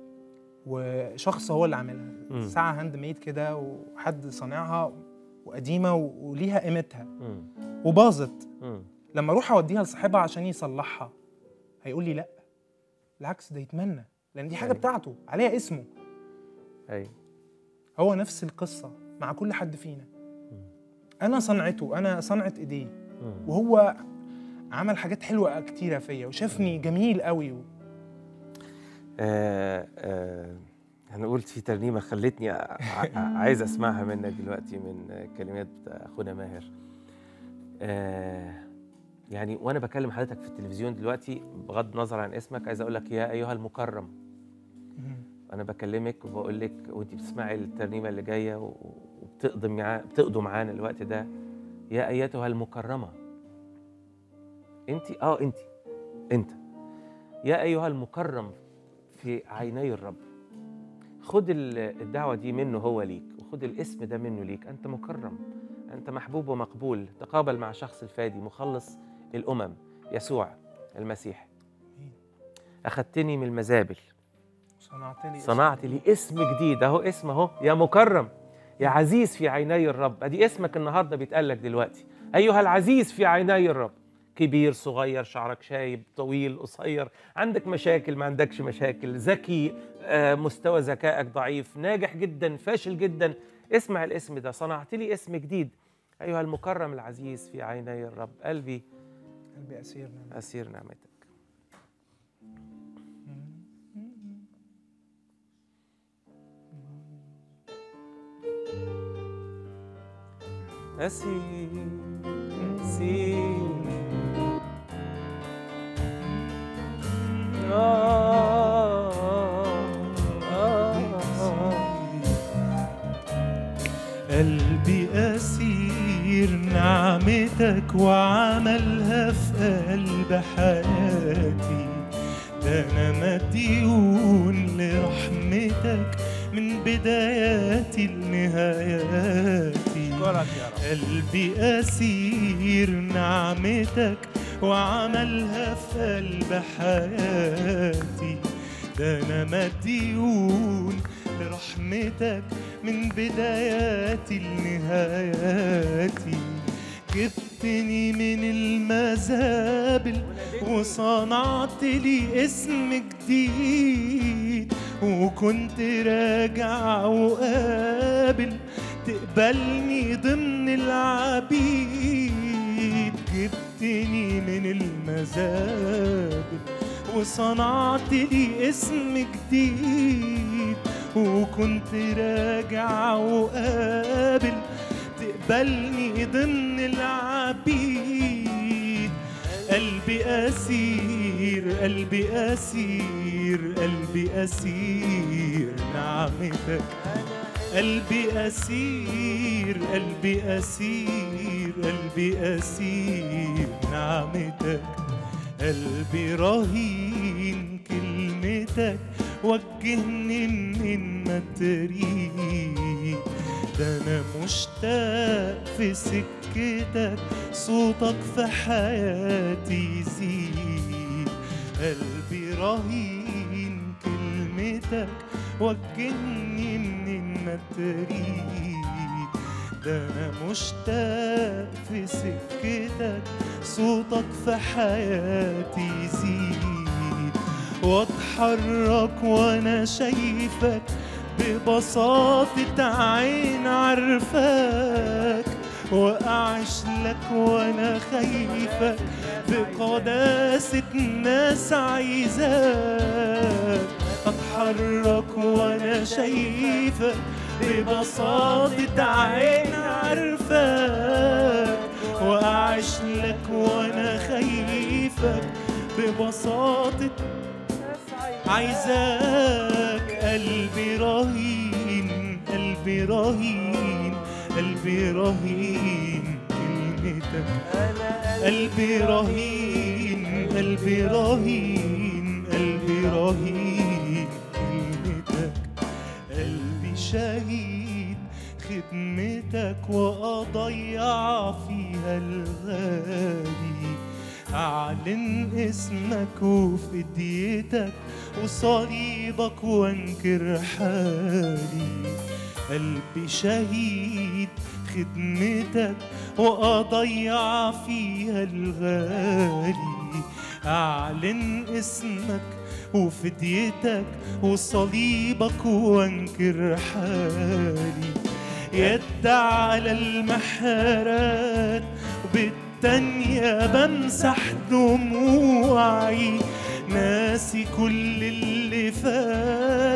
وشخص هو اللي عاملها مم. ساعة هاند ميد كده وحد صانعها وقديمة و- وليها قيمتها مم. وباظت مم. لما اروح اوديها لصاحبها عشان يصلحها هيقول لي لا بالعكس ده يتمنى لان دي حاجة أيوة. بتاعته عليها اسمه ايوه هو نفس القصة مع كل حد فينا انا صنعته انا صنعة ايديه مم. وهو عمل حاجات حلوة كتيرة فيا وشافني جميل قوي و... آه آه انا قلت في ترنيمه خلتني ع- ع- عايز اسمعها منك دلوقتي من كلمات اخونا ماهر آه يعني وانا بكلم حضرتك في التلفزيون دلوقتي بغض النظر عن اسمك عايز اقول لك يا ايها المكرم مم. انا بكلمك وبقول لك وانت بتسمعي الترنيمه اللي جايه و- وبتقضي معا بتقضوا معانا الوقت ده يا ايتها المكرمه انت اه انت انت يا ايها المكرم في عيني الرب خد ال- الدعوه دي منه هو ليك وخد الاسم ده منه ليك انت مكرم انت محبوب ومقبول تقابل مع شخص الفادي مخلص الامم يسوع المسيح اخذتني من المزابل صنعت لي اسم صنعت لي اسم جديد اهو اسم اهو يا مكرم يا عزيز في عيني الرب ادي اسمك النهارده بيتقال لك دلوقتي ايها العزيز في عيني الرب كبير صغير شعرك شايب طويل قصير عندك مشاكل ما عندكش مشاكل ذكي آه، مستوى ذكائك ضعيف ناجح جدا فاشل جدا اسمع الاسم ده صنعت لي اسم جديد ايها المكرم العزيز في عيني الرب قلبي قلبي اسير نعم اسير نعمتك أسير أسير آه آه قلبي أسير نعمتك وعملها في قلب حياتي ده أنا مديون لرحمتك من بداياتي لنهاياتي قلبي أسير نعمتك وعملها في قلب حياتي ده أنا مديون لرحمتك من بداياتي لنهاياتي جبتني من المزابل وصنعت لي اسم جديد وكنت راجع وقابل تقبلني ضمن العبيد جبتني من المزابل وصنعت لي اسم جديد وكنت راجع وقابل تقبلني ضمن العبيد قلبي أسير قلبي أسير قلبي أسير نعمتك قلبي أسير قلبي أسير قلبي أسير نعمتك قلبي رهين كلمتك وجهني من ما تريد ده انا مشتاق في سكتك صوتك في حياتي يزيد قلبي رهين كلمتك وجهني من ما تريد ده انا مشتاق في سكتك صوتك في حياتي يزيد واتحرك وانا شايفك ببساطة عين عرفاك وأعيش لك وأنا خايفك بقداسة ناس عايزاك أتحرك وأنا شايفك ببساطة عين عرفاك وأعيش لك وأنا خايفك ببساطة عايزاك قلبي رهين قلبي رهين قلبي رهين كلمتك قلبي رهين قلبي رهين قلبي رهين كلمتك قلبي شهيد خدمتك وأضيع فيها الغالي أعلن اسمك وفديتك وصليبك وانكر حالي قلبي شهيد خدمتك وأضيع فيها الغالي أعلن اسمك وفديتك وصليبك وانكر حالي يد على المحارات وبالتانية بمسح دموعي ناسي كل اللي فات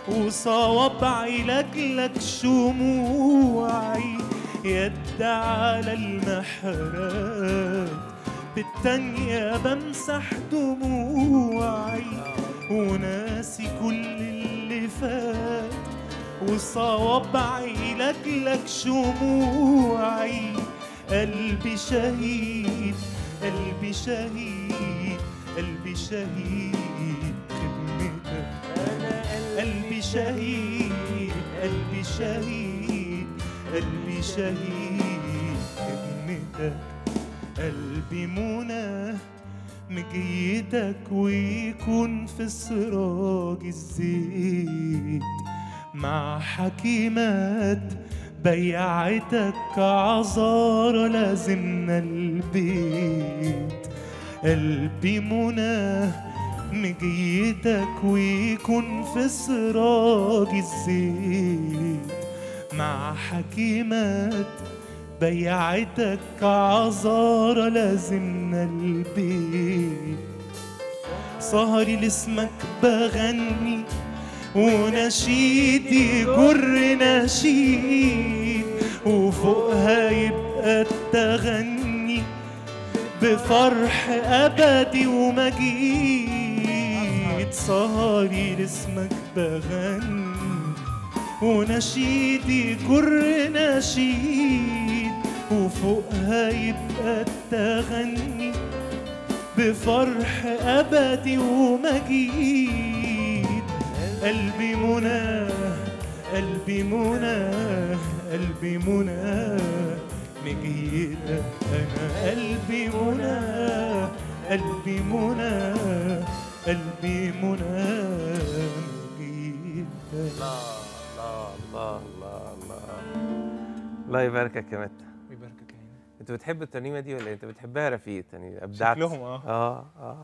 وصوابعي لجلك شموعي يد على المحراب بالتانية بمسح دموعي وناسي كل اللي فات وصوابعي لجلك شموعي قلبي شهيد قلبي شهيد قلبي شهيد خدمتك قلبي شهيد قلبي شهيد قلبي شهيد خدمتك قلبي منى مجيدك ويكون في سراج الزيت مع حكيمات بيعتك عذارى لازمنا البيت قلبي منى مجيدك ويكون في سراج الزيت مع حكيمات بيعتك عذارى لازمنا البيت سهري لاسمك بغني ونشيدي جر نشيد وفوقها يبقى التغني بفرح أبدي ومجيد سهري لاسمك بغني ونشيدي جر نشيد وفوقها يبقى التغني بفرح أبدي ومجيد قلبي منى قلبي منى قلبي منى مجيدك أنا قلبي منى قلبي منى قلبي منى مجيدك الله الله الله الله الله الله يباركك يا متى ويباركك يا عيني انت بتحب الترنيمه دي ولا إيه؟ انت بتحبها يا رفيق الترنيمه ابدعت شكلهم اه اه اه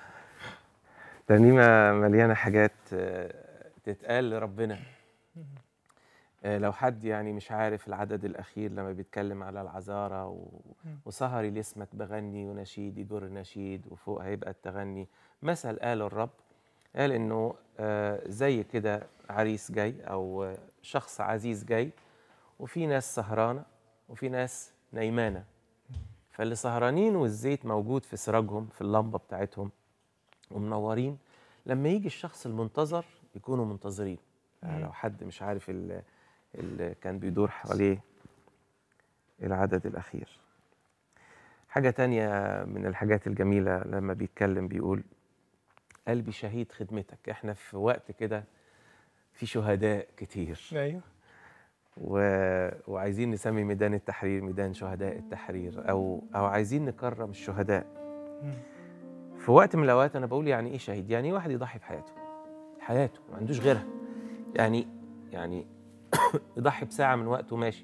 ترنيمه مليانه حاجات آه، تتقال لربنا آه، لو حد يعني مش عارف العدد الاخير لما بيتكلم على العذارى و... وسهري لاسمك بغني ونشيد يجر نشيد وفوق هيبقى التغني مثل قاله الرب قال انه آه، زي كده عريس جاي او آه، شخص عزيز جاي وفي ناس سهرانه وفي ناس نايمانه فاللي سهرانين والزيت موجود في سراجهم في اللمبه بتاعتهم ومنورين لما يجي الشخص المنتظر يكونوا منتظرين يعني لو حد مش عارف ال- اللي كان بيدور حواليه العدد الأخير حاجة تانية من الحاجات الجميلة لما بيتكلم بيقول قلبي شهيد خدمتك احنا في وقت كده في شهداء كتير ايوه و... وعايزين نسمي ميدان التحرير ميدان شهداء التحرير او او عايزين نكرم الشهداء مم. في وقت من الاوقات انا بقول يعني ايه شهيد يعني ايه واحد يضحي بحياته حياته ما عندوش غيرها يعني يعني يضحي بساعه من وقته ماشي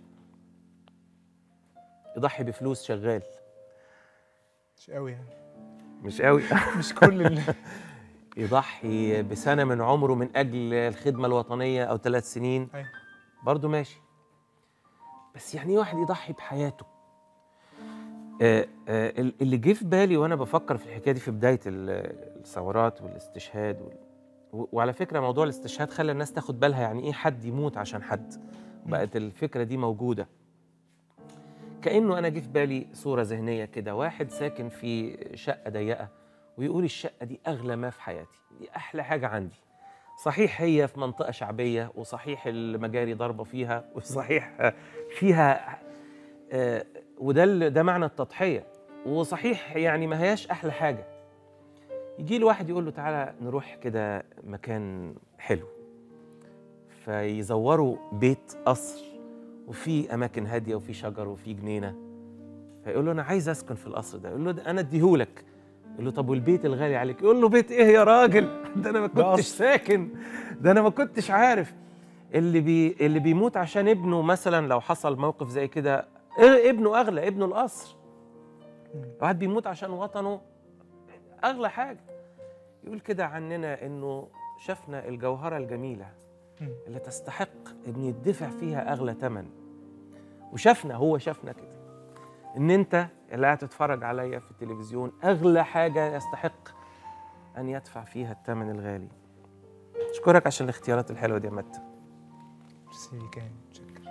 يضحي بفلوس شغال مش قوي يعني مش قوي مش كل ال... يضحي بسنه من عمره من اجل الخدمه الوطنيه او ثلاث سنين أيوة. برضه ماشي بس يعني ايه واحد يضحي بحياته آه، آه، ال- اللي جه في بالي وانا بفكر في الحكايه دي في بدايه ال- الثورات والاستشهاد وال... و- وعلى فكره موضوع الاستشهاد خلى الناس تاخد بالها يعني ايه حد يموت عشان حد بقت الفكره دي موجوده كانه انا جه في بالي صوره ذهنيه كده واحد ساكن في شقه ضيقه ويقول الشقه دي اغلى ما في حياتي دي احلى حاجه عندي صحيح هي في منطقه شعبيه وصحيح المجاري ضاربه فيها وصحيح آه، فيها آه، وده ال- ده معنى التضحيه وصحيح يعني ما هياش احلى حاجه يجي له واحد يقول له تعالى نروح كده مكان حلو فيزوروا بيت قصر وفي اماكن هاديه وفي شجر وفي جنينه فيقول له انا عايز اسكن في القصر ده يقول له ده انا اديهولك يقول له طب والبيت الغالي عليك يقول له بيت ايه يا راجل ده انا ما ده كنتش قصر. ساكن ده انا ما كنتش عارف اللي بي اللي بيموت عشان ابنه مثلا لو حصل موقف زي كده إيه ابنه اغلى ابنه القصر واحد بيموت عشان وطنه اغلى حاجه يقول كده عننا انه شفنا الجوهره الجميله مم. اللي تستحق ان يدفع فيها اغلى ثمن وشافنا هو شافنا كده ان انت اللي قاعد تتفرج عليا في التلفزيون اغلى حاجه يستحق ان يدفع فيها الثمن الغالي مش اشكرك عشان الاختيارات الحلوه دي يا مت ميرسي كان شكرا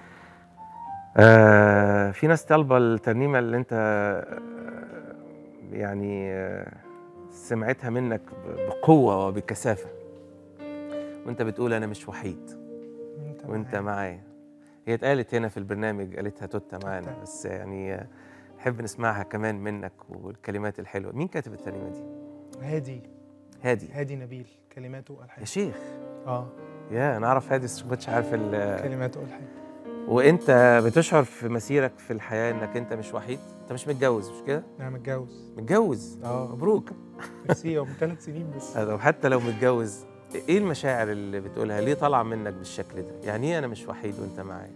آه في ناس طالبه الترنيمه اللي انت آه، يعني آه، سمعتها منك ب- بقوه وبكثافه وانت بتقول انا مش وحيد انت وانت معايا. معايا هي اتقالت هنا في البرنامج قالتها توتا معانا توتة. بس يعني آه، نحب نسمعها كمان منك والكلمات الحلوه مين كاتب الترنيمه دي هادي هادي هادي نبيل كلماته يا الحان شيخ اه يا انا اعرف هادي بس ما كنتش عارف ال- كلماته الحان وانت بتشعر في مسيرك في الحياه انك انت مش وحيد انت مش متجوز مش كده انا متجوز متجوز اه مبروك ميرسي هو من ثلاث سنين بس هذا وحتى لو متجوز ايه المشاعر اللي بتقولها ليه طالعه منك بالشكل ده يعني ايه انا مش وحيد وانت معايا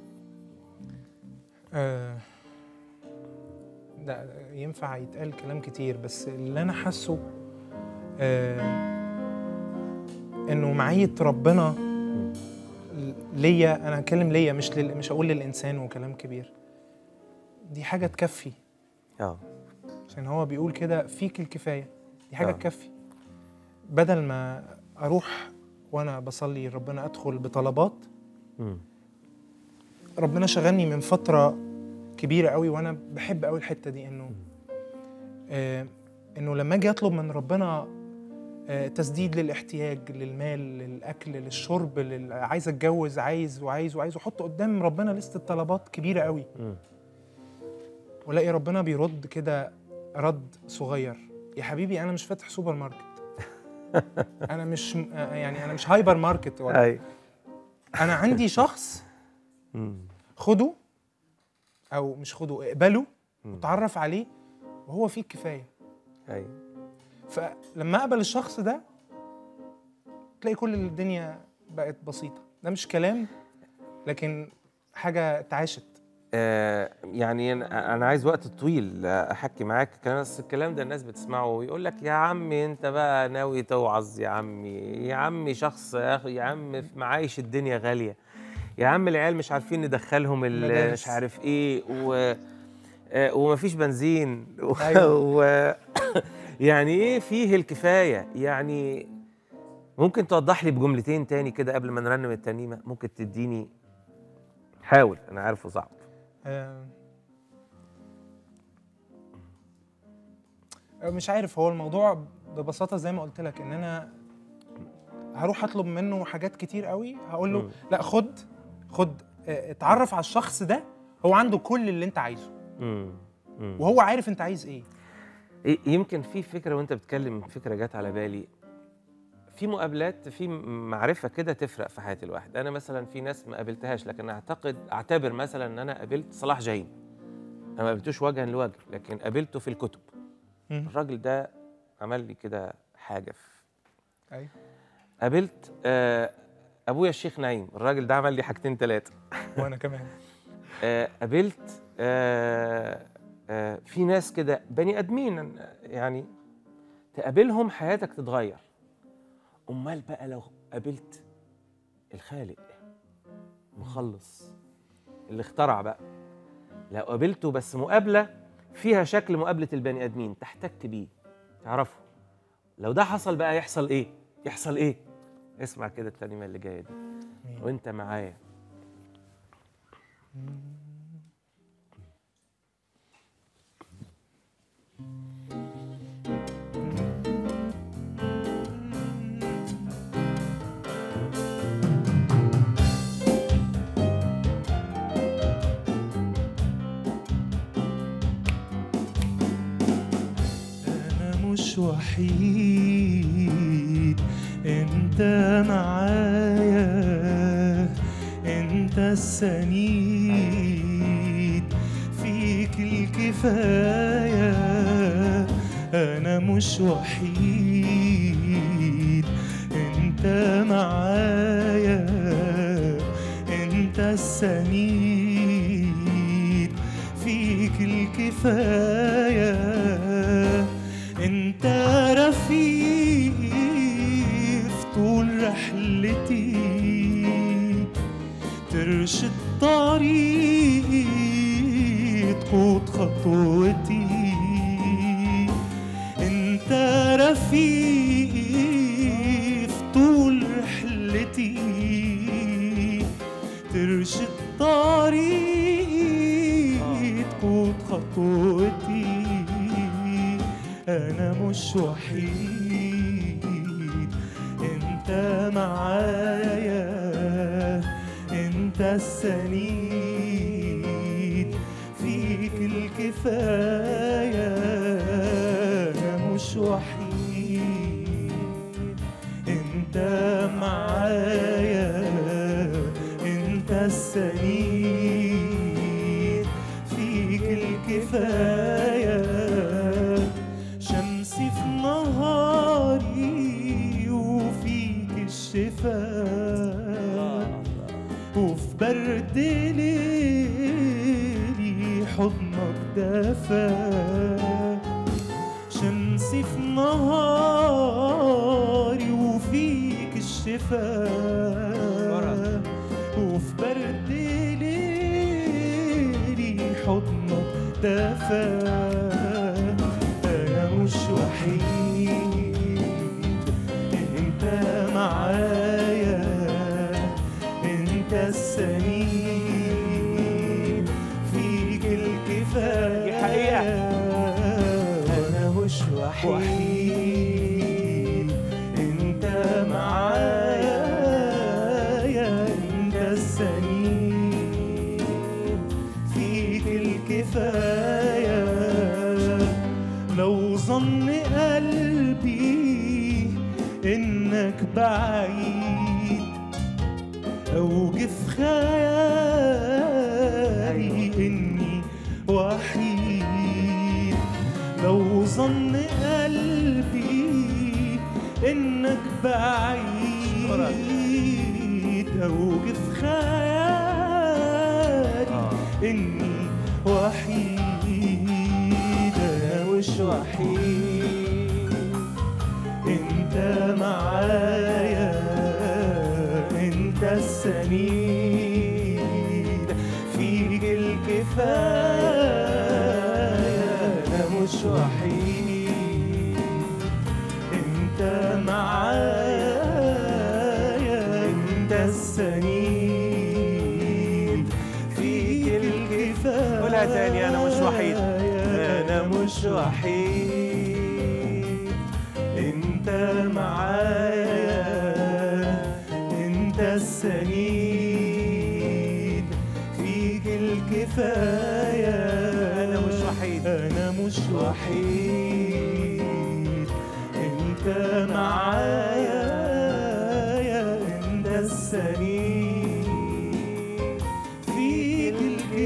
آه لا ينفع يتقال كلام كتير بس اللي انا حاسه آه انه معيه ربنا ليا انا هتكلم ليا مش لل... مش هقول للانسان وكلام كبير دي حاجه تكفي اه عشان هو بيقول كده فيك الكفايه دي حاجه آه. تكفي بدل ما اروح وانا بصلي ربنا ادخل بطلبات مم. ربنا شغلني من فتره كبيره قوي وانا بحب قوي الحته دي انه آه انه لما اجي اطلب من ربنا آه تسديد للاحتياج للمال للاكل للشرب لل... عايز اتجوز عايز وعايز وعايز واحط قدام ربنا لسته طلبات كبيره قوي مم. والاقي ربنا بيرد كده رد صغير يا حبيبي انا مش فاتح سوبر ماركت انا مش آه، يعني انا مش هايبر ماركت ولا اي انا عندي شخص مم. خده او مش خده اقبله مم. وتعرف عليه وهو فيه الكفايه اي فلما اقبل الشخص ده تلاقي كل الدنيا بقت بسيطه ده مش كلام لكن حاجه اتعاشت آه يعني انا أنا عايز وقت طويل آه، احكي معاك كان بس الكلام ده الناس بتسمعه ويقول لك يا عمي انت بقى ناوي توعظ يا عمي يا عمي شخص يا اخي يا عم في معايش الدنيا غاليه يا عم العيال مش عارفين ندخلهم ال- مدارس. مش عارف ايه و آه، ومفيش بنزين و... أيوة. و... يعني ايه فيه الكفايه يعني ممكن توضح لي بجملتين تاني كده قبل ما نرنم الترنيمه ممكن تديني حاول انا عارفه صعب آه، مش عارف هو الموضوع ببساطه زي ما قلت لك ان انا هروح اطلب منه حاجات كتير قوي هقول له مم. لا خد خد آه، اتعرف على الشخص ده هو عنده كل اللي انت عايزه مم. مم. وهو عارف انت عايز ايه إيه- يمكن في فكره وانت بتتكلم فكره جت على بالي في مقابلات في م- معرفه كده تفرق في حياه الواحد انا مثلا في ناس ما قابلتهاش لكن اعتقد اعتبر مثلا ان انا قابلت صلاح جاهين انا ما قابلتوش وجها لوجه لكن قابلته في الكتب مم. الراجل ده عمل لي كده حاجه في ايوه قابلت آه، ابويا الشيخ نعيم الراجل ده عمل لي حاجتين ثلاثه وانا كمان آه، قابلت آه، آه، في ناس كده بني ادمين يعني تقابلهم حياتك تتغير امال بقى لو قابلت الخالق مخلص اللي اخترع بقى لو قابلته بس مقابله فيها شكل مقابله البني ادمين تحتك بيه تعرفه لو ده حصل بقى يحصل ايه يحصل ايه اسمع كده الترنيمه اللي جايه دي مين؟ وانت معايا أنا مش وحيد أنت معايا أنت السنيد فيك الكفاية أنا مش وحيد أنت معايا أنت السنيد فيك الكفاية انت رفيق في طول رحلتي ترشد طريقي تقود خطوتي انت رفيقي في طول رحلتي خطوتي أنا مش وحيد أنت معايا أنت السنيد فيك الكفاية أنا مش وحيد أنت معايا أنت السنيد فيك الكفاية شمسي في نهاري وفيك الشفاء وفي برد ليلي حضنك دفا شمسي في نهاري وفيك الشفاء وفي برد ليلي حضنك دفا انا مش وحيد انت معايا انت السنين فيك الكفايه دي حقيقة. انا مش وحيد انت معايا انت السنين فيك الكفايه لو ظن قلبي انك بعيد او جه في خيالي اني وحيد لو ظن قلبي انك بعيد او جه في خيالي اني وحيد انا مش وحيد انت معايا انت السنيد فيك الكفايه انا مش وحيد انت معايا انت السنيد فيك الكفايه قولها تاني، أنا مش وحيد. انا مش وحيد انت معايا انت السنيد فيك الكفايه أنا مش وحيد. انا مش وحيد انت معايا انت السنيد فيك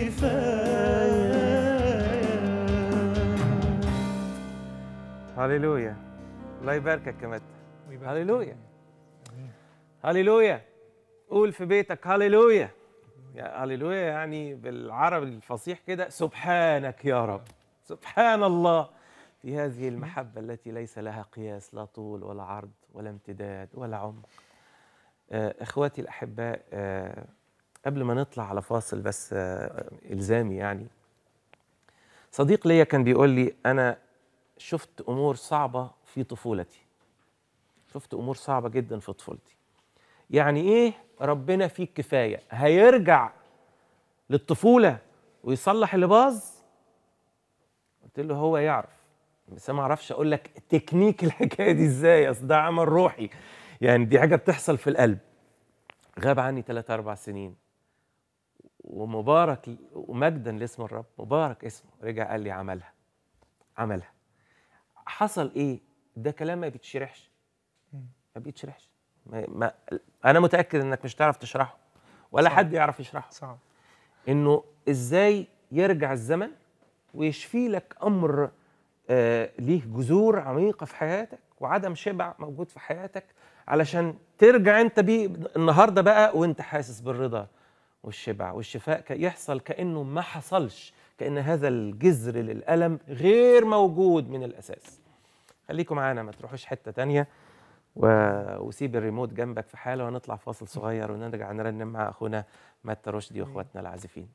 الكفايه هللويا الله يباركك يا متى ويبارك هللويا هللويا قول في بيتك هللويا يا هللويا يعني بالعربي الفصيح كده سبحانك يا رب سبحان الله في هذه المحبة التي ليس لها قياس لا طول ولا عرض ولا امتداد ولا عمق آه، إخواتي الأحباء آه، قبل ما نطلع على فاصل بس آه، إلزامي يعني صديق ليا كان بيقول لي أنا شفت أمور صعبة في طفولتي شفت أمور صعبة جدا في طفولتي يعني إيه ربنا فيك كفاية هيرجع للطفولة ويصلح اللي باظ قلت له هو يعرف بس أنا ما اعرفش اقول لك تكنيك الحكايه دي ازاي اصل ده عمل روحي يعني دي حاجه بتحصل في القلب غاب عني ثلاث اربع سنين ومبارك ومجدا لاسم الرب مبارك اسمه رجع قال لي عملها عملها حصل ايه ده كلام ما بيتشرحش ما بيتشرحش ما ما انا متاكد انك مش تعرف تشرحه ولا صح. حد يعرف يشرحه صعب انه ازاي يرجع الزمن ويشفي لك امر آه ليه جذور عميقه في حياتك وعدم شبع موجود في حياتك علشان ترجع انت بيه النهارده بقى وانت حاسس بالرضا والشبع والشفاء ك- يحصل كانه ما حصلش كان هذا الجذر للالم غير موجود من الاساس خليكم معانا ما تروحوش حته تانية و... وسيب الريموت جنبك في حاله ونطلع فاصل صغير ونرجع نرنم مع اخونا متى رشدي واخواتنا العازفين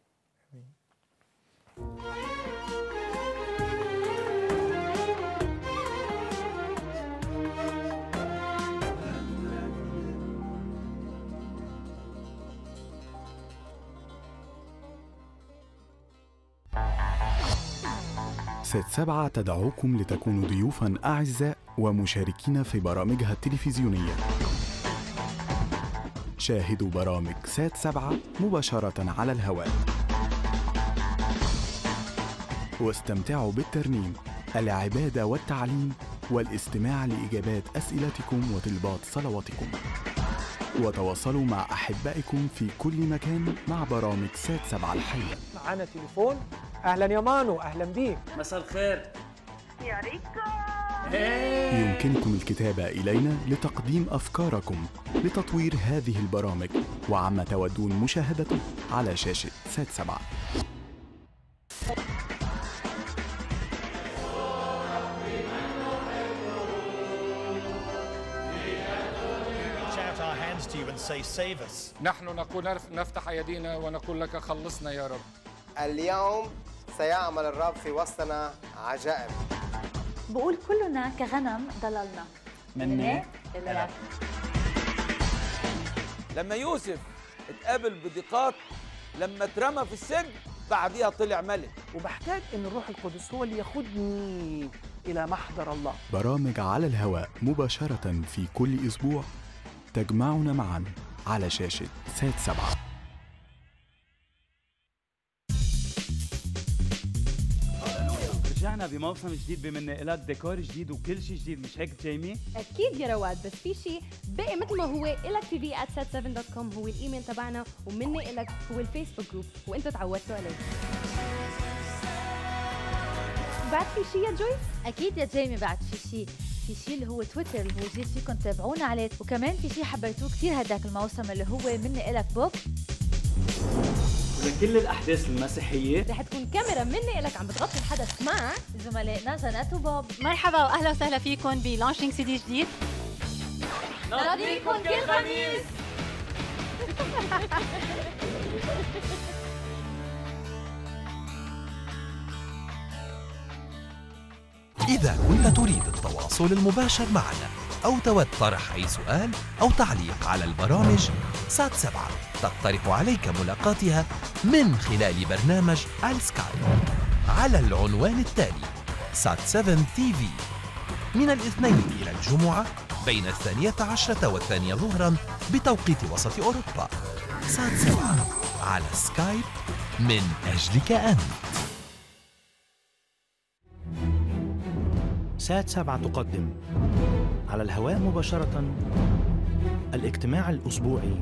سات سبعة تدعوكم لتكونوا ضيوفا أعزاء ومشاركين في برامجها التلفزيونية شاهدوا برامج سات سبعة مباشرة على الهواء واستمتعوا بالترنيم العبادة والتعليم والاستماع لإجابات أسئلتكم وطلبات صلواتكم وتواصلوا مع أحبائكم في كل مكان مع برامج سات سبعة الحية معانا تليفون اهلا يا مانو اهلا بيك مساء الخير يا ريكو يمكنكم الكتابة إلينا لتقديم أفكاركم لتطوير هذه البرامج وعما تودون مشاهدته على شاشة سات سبعة shout our hands to you and say, Save us. نحن نقول نفتح أيدينا ونقول لك خلصنا يا رب اليوم سيعمل الرب في وسطنا عجائب بقول كلنا كغنم ضللنا مني إلك لما يوسف اتقابل بضيقات لما اترمى في السجن بعديها طلع ملك وبحتاج ان الروح القدس هو اللي ياخدني الى محضر الله برامج على الهواء مباشرة في كل أسبوع تجمعنا معا على شاشة سات سبعة رجعنا بموسم جديد بمن إلك ديكور جديد وكل شيء جديد مش هيك جيمي؟ اكيد يا رواد بس في شيء بقي مثل ما هو الك تي في at هو الايميل تبعنا ومني الك هو الفيسبوك جروب وانتم تعودتوا عليه بعد في شيء يا جوي؟ اكيد يا جيمي بعد في شيء في شيء اللي هو تويتر اللي هو جديد فيكم تتابعونا عليه وكمان في شيء حبيتوه كثير هداك الموسم اللي هو مني الك بوك ولكل الأحداث المسيحية رح تكون كاميرا مني الك عم بتغطي الحدث مع زملائنا جنات وبوب مرحبا واهلا وسهلا فيكم بلانشينج سي دي جديد نراضيكم كل خميس إذا كنت تريد التواصل المباشر معنا أو تود طرح أي سؤال أو تعليق على البرامج سات سبعة تقترح عليك ملاقاتها من خلال برنامج السكايب على العنوان التالي سات 7 تي في من الاثنين إلى الجمعة بين الثانية عشرة والثانية ظهرا بتوقيت وسط أوروبا سات سبعة على سكايب من أجلك أنت سات سبعة تقدم على الهواء مباشرة الاجتماع الأسبوعي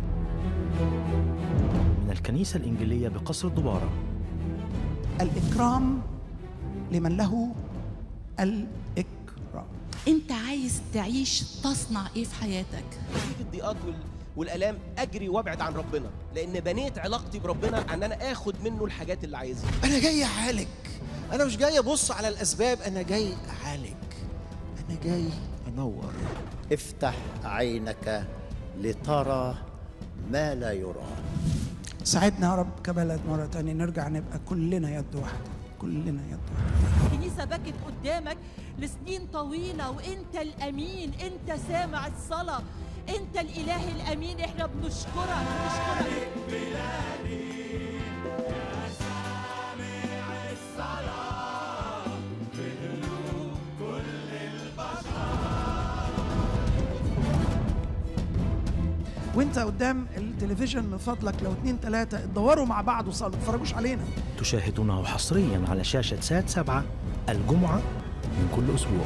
من الكنيسة الإنجيلية بقصر الدبارة الإكرام لمن له الإكرام انت عايز تعيش تصنع ايه في حياتك في الضيقات وال... والالام اجري وابعد عن ربنا لان بنيت علاقتي بربنا ان انا اخد منه الحاجات اللي عايزها انا جاي اعالج انا مش جاي ابص على الاسباب انا جاي اعالج انا جاي انور افتح عينك لترى ما لا يرى ساعدنا يا رب كبلد مرة تانية نرجع نبقى كلنا يد واحدة كلنا يد واحدة الكنيسة بكت قدامك لسنين طويلة وانت الامين انت سامع الصلاة انت الاله الامين احنا بنشكرك بنشكرك وانت قدام التلفزيون من فضلك لو اتنين تلاتة اتدوروا مع بعض وصلوا ما تتفرجوش علينا تشاهدونه حصريا على شاشة سات سبعة الجمعة من كل أسبوع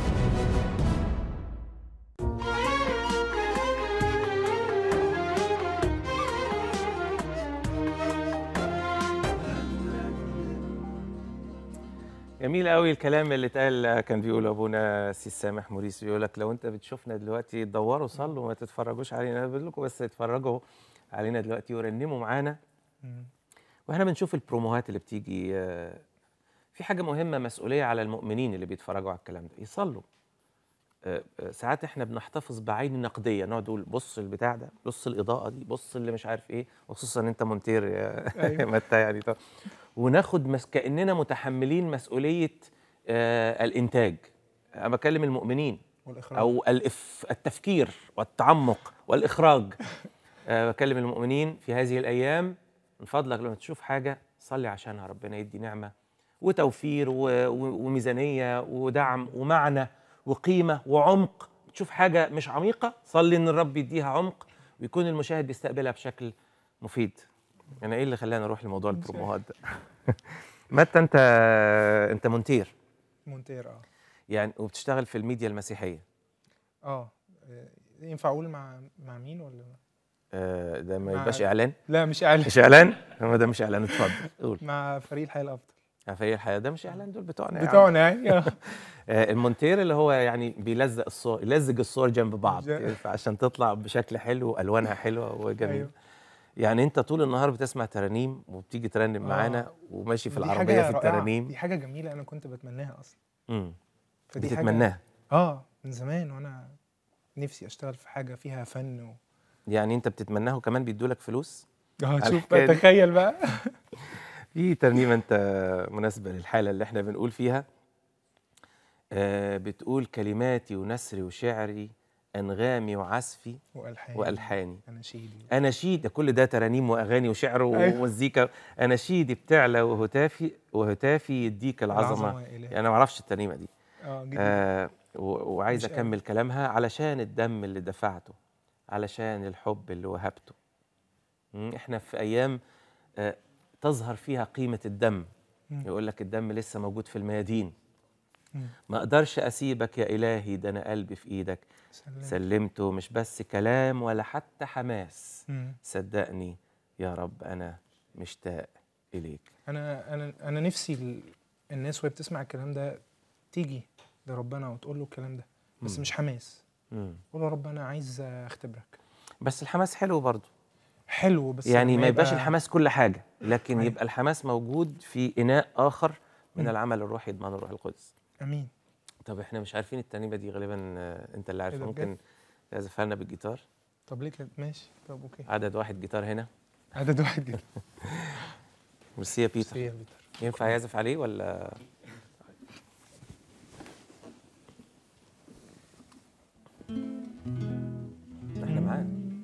جميل قوي الكلام اللي اتقال كان بيقوله ابونا سي سامح موريس بيقول لك لو انت بتشوفنا دلوقتي دوروا صلوا ما تتفرجوش علينا انا بقول لكم بس اتفرجوا علينا دلوقتي ورنموا معانا واحنا بنشوف البروموهات اللي بتيجي آه، في حاجه مهمه مسؤوليه على المؤمنين اللي بيتفرجوا على الكلام ده يصلوا آه، آه، ساعات احنا بنحتفظ بعين نقديه نقعد نقول بص البتاع ده بص الاضاءه دي بص اللي مش عارف ايه وخصوصا انت مونتير يا أيوة. متى يعني طب وناخد مس... كاننا متحملين مسؤوليه آه الانتاج انا بكلم المؤمنين والإخراج. او الإف... التفكير والتعمق والاخراج آه بكلم المؤمنين في هذه الايام من فضلك لما تشوف حاجه صلي عشانها ربنا يدي نعمه وتوفير و... و... وميزانيه ودعم ومعنى وقيمه وعمق تشوف حاجه مش عميقه صلي ان الرب يديها عمق ويكون المشاهد بيستقبلها بشكل مفيد انا ايه اللي خلاني اروح لموضوع البروموهات ده متى انت انت مونتير مونتير اه يعني وبتشتغل في الميديا المسيحيه اه آه، ينفع اقول مع مع مين ولا آه، ده ما مع- يبقاش اعلان لا مش اعلان مش اعلان هو ده مش اعلان اتفضل قول مع فريق الحياه الافضل فريق الحياه ده مش اعلان دول بتوعنا يا عم. بتوعنا يعني آه. آه، المونتير اللي هو يعني بيلزق الصور يلزق الصور جنب بعض جا- عشان تطلع بشكل حلو والوانها حلوه وجميل أيوه. يعني انت طول النهار بتسمع ترانيم وبتيجي ترنم آه. معانا وماشي في دي العربيه حاجة في رائعة. الترانيم دي حاجه جميله انا كنت بتمناها اصلا امم فدي حاجة- بتتمناها اه من زمان وانا نفسي اشتغل في حاجه فيها فن و... يعني انت بتتمناها وكمان بيدوا لك فلوس اه على شوف الحكاية بقى دي؟ تخيل بقى في ترنيمه انت مناسبه للحاله اللي احنا بنقول فيها آه بتقول كلماتي ونسري وشعري انغامي وعزفي والحاني والحاني اناشيدي اناشيد ده كل ده ترانيم واغاني وشعر أيوة. ومزيكا اناشيدي بتعلى وهتافي وهتافي يديك العظمه, العظمة يا إلهي. يعني انا ما اعرفش الترنيمه دي اه جدا آه و- وعايز مش قوي. اكمل كلامها علشان الدم اللي دفعته علشان الحب اللي وهبته مم، احنا في ايام آه تظهر فيها قيمه الدم مم. يقول لك الدم لسه موجود في الميادين مم. ما اقدرش اسيبك يا الهي ده انا قلبي في ايدك سلام. سلمته مش بس كلام ولا حتى حماس مم. صدقني يا رب انا مشتاق اليك انا انا انا نفسي ال... الناس وهي بتسمع الكلام ده تيجي لربنا وتقول له الكلام ده بس مم. مش حماس مم. قول له يا رب انا عايز اختبرك بس الحماس حلو برضه حلو بس يعني لما ما يبقاش يبقى- الحماس كل حاجه لكن أيوة. يبقى الحماس موجود في اناء اخر من مم. العمل الروحي يضمنه الروح القدس امين طب احنا مش عارفين الترنيمه دي غالبا آه، انت اللي عارفها ده ممكن بجد؟ تعزفها لنا بالجيتار طب ليه كده ماشي طب اوكي عدد واحد جيتار هنا عدد واحد جدا ميرسي يا بيتر ميرسي يا بيتر. ينفع يعزف عليه ولا احنا معاه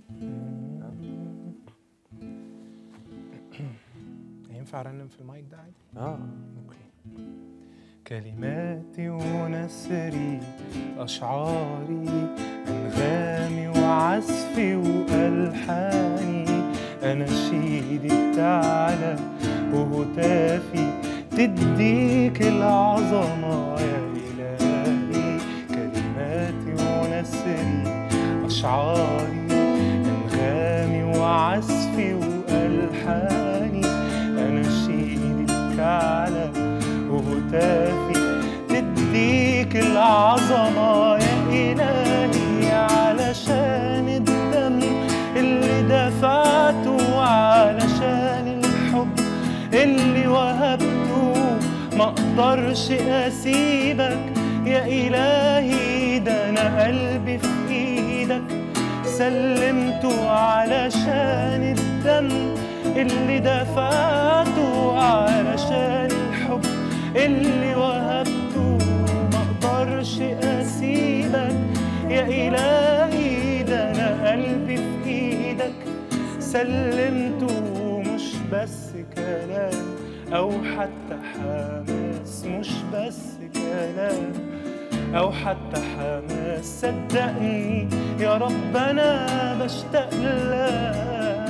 ينفع ارنم في المايك ده عادي اه اوكي كلماتي ونسري أشعاري أنغامي وعزفي وألحاني أناشيدي بتعلى وهتافي تديك العظمة يا إلهي كلماتي ونسري أشعاري أنغامي وعزفي وألحاني أناشيدي بتعلى وهتافي تديك العظمة يا إلهي علشان الدم اللي دفعته وعلشان الحب اللي وهبته ما اقدرش اسيبك يا الهي ده انا قلبي في ايدك سلمته علشان الدم اللي دفعته علشان الحب اللي وهبته ما اقدرش اسيبك يا الهي ده انا قلبي في ايدك سلمته مش بس كلام او حتى حماس مش بس كلام او حتى حماس صدقني يا رب انا بشتاق لك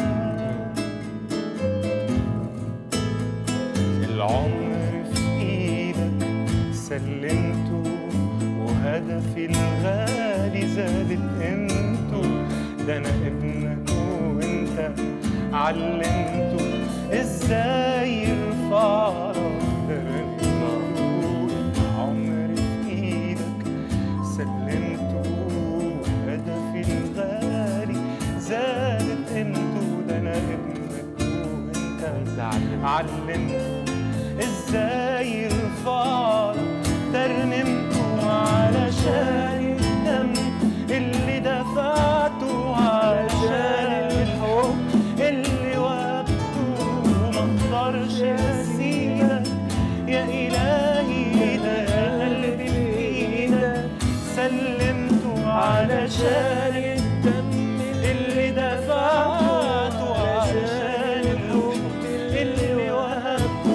العمر في ايدك سلمته وهدفي الغالي زادت قيمته ده انا ابنك وانت علمته ازاي يرفع درجته العمر في ايدك سلمته وهدفي الغالي زادت قيمته ده انا ابنك وانت علمته ازاي يرفع ترنمته علشان الدم اللي دفعته علشان الحب اللي وهبته ما اقدرش اسيبك يا الهي ده قلبي بايدك سلمته علشان الدم اللي دفعته علشان الحب اللي وهبته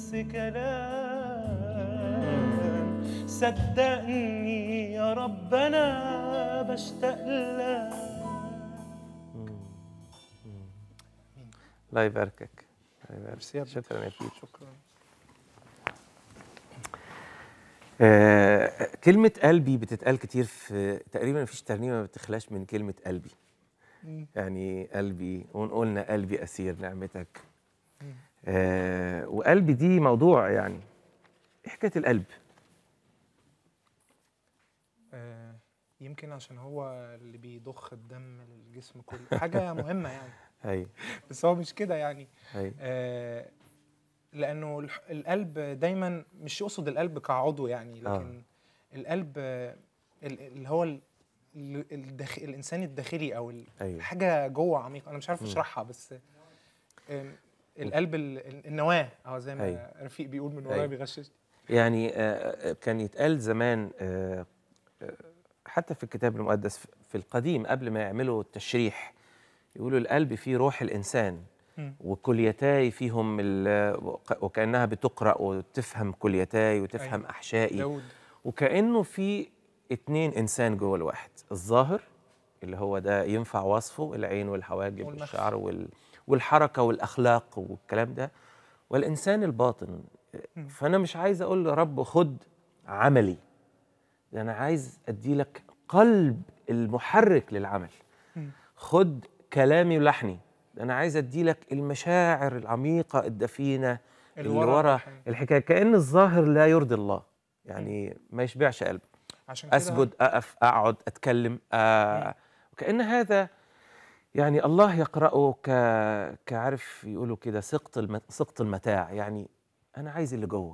بس كلام صدقني يا رب انا بشتاق لك الله يباركك الله يباركك شكرا يا فيل شكرا آه كلمة قلبي بتتقال كتير في تقريبا مفيش ترنيمة ما بتخلاش من كلمة قلبي يعني قلبي وقلنا قلبي أسير نعمتك آه وقلبي دي موضوع يعني إيه حكاية القلب آه، يمكن عشان هو اللي بيضخ الدم للجسم كله حاجة مهمة يعني أيوة بس هو مش كده يعني أيوة آه لأنه الح- القلب دايما مش يقصد القلب كعضو يعني آه. لكن القلب آه، ال- اللي هو ال- ال- الداخ... الإنسان الداخلي أو ال- أيوة. حاجة جوه عميقة أنا مش عارف مم. أشرحها بس آم، القلب ال- ال- النواة أو زي ما أيوة. رفيق بيقول من ورايا أيوة. بيغششني يعني آه، آه، كان يتقال زمان آه، آه، حتى في الكتاب المقدس في القديم قبل ما يعملوا التشريح يقولوا القلب فيه روح الإنسان مم. وكليتاي فيهم ال- وك- وكأنها بتقرأ وتفهم كليتاي وتفهم أيوة. أحشائي داود. وكأنه في اتنين إنسان جوه الواحد الظاهر اللي هو ده ينفع وصفه العين والحواجب والمخ. والشعر وال... والحركة والأخلاق والكلام ده والإنسان الباطن مم. فأنا مش عايز أقول يا رب خد عملي ده أنا عايز أديلك قلب المحرك للعمل مم. خد كلامي ولحني ده أنا عايز أديلك المشاعر العميقة الدفينة اللي, اللي ورا ورا الحاجة. الحكاية كأن الظاهر لا يرضي الله يعني ما يشبعش قلبه عشان كده اسجد اقف اقعد اتكلم آه وكان هذا يعني الله يقراه ك كعارف يقولوا كده سقط الم... سقط المتاع يعني انا عايز اللي جوه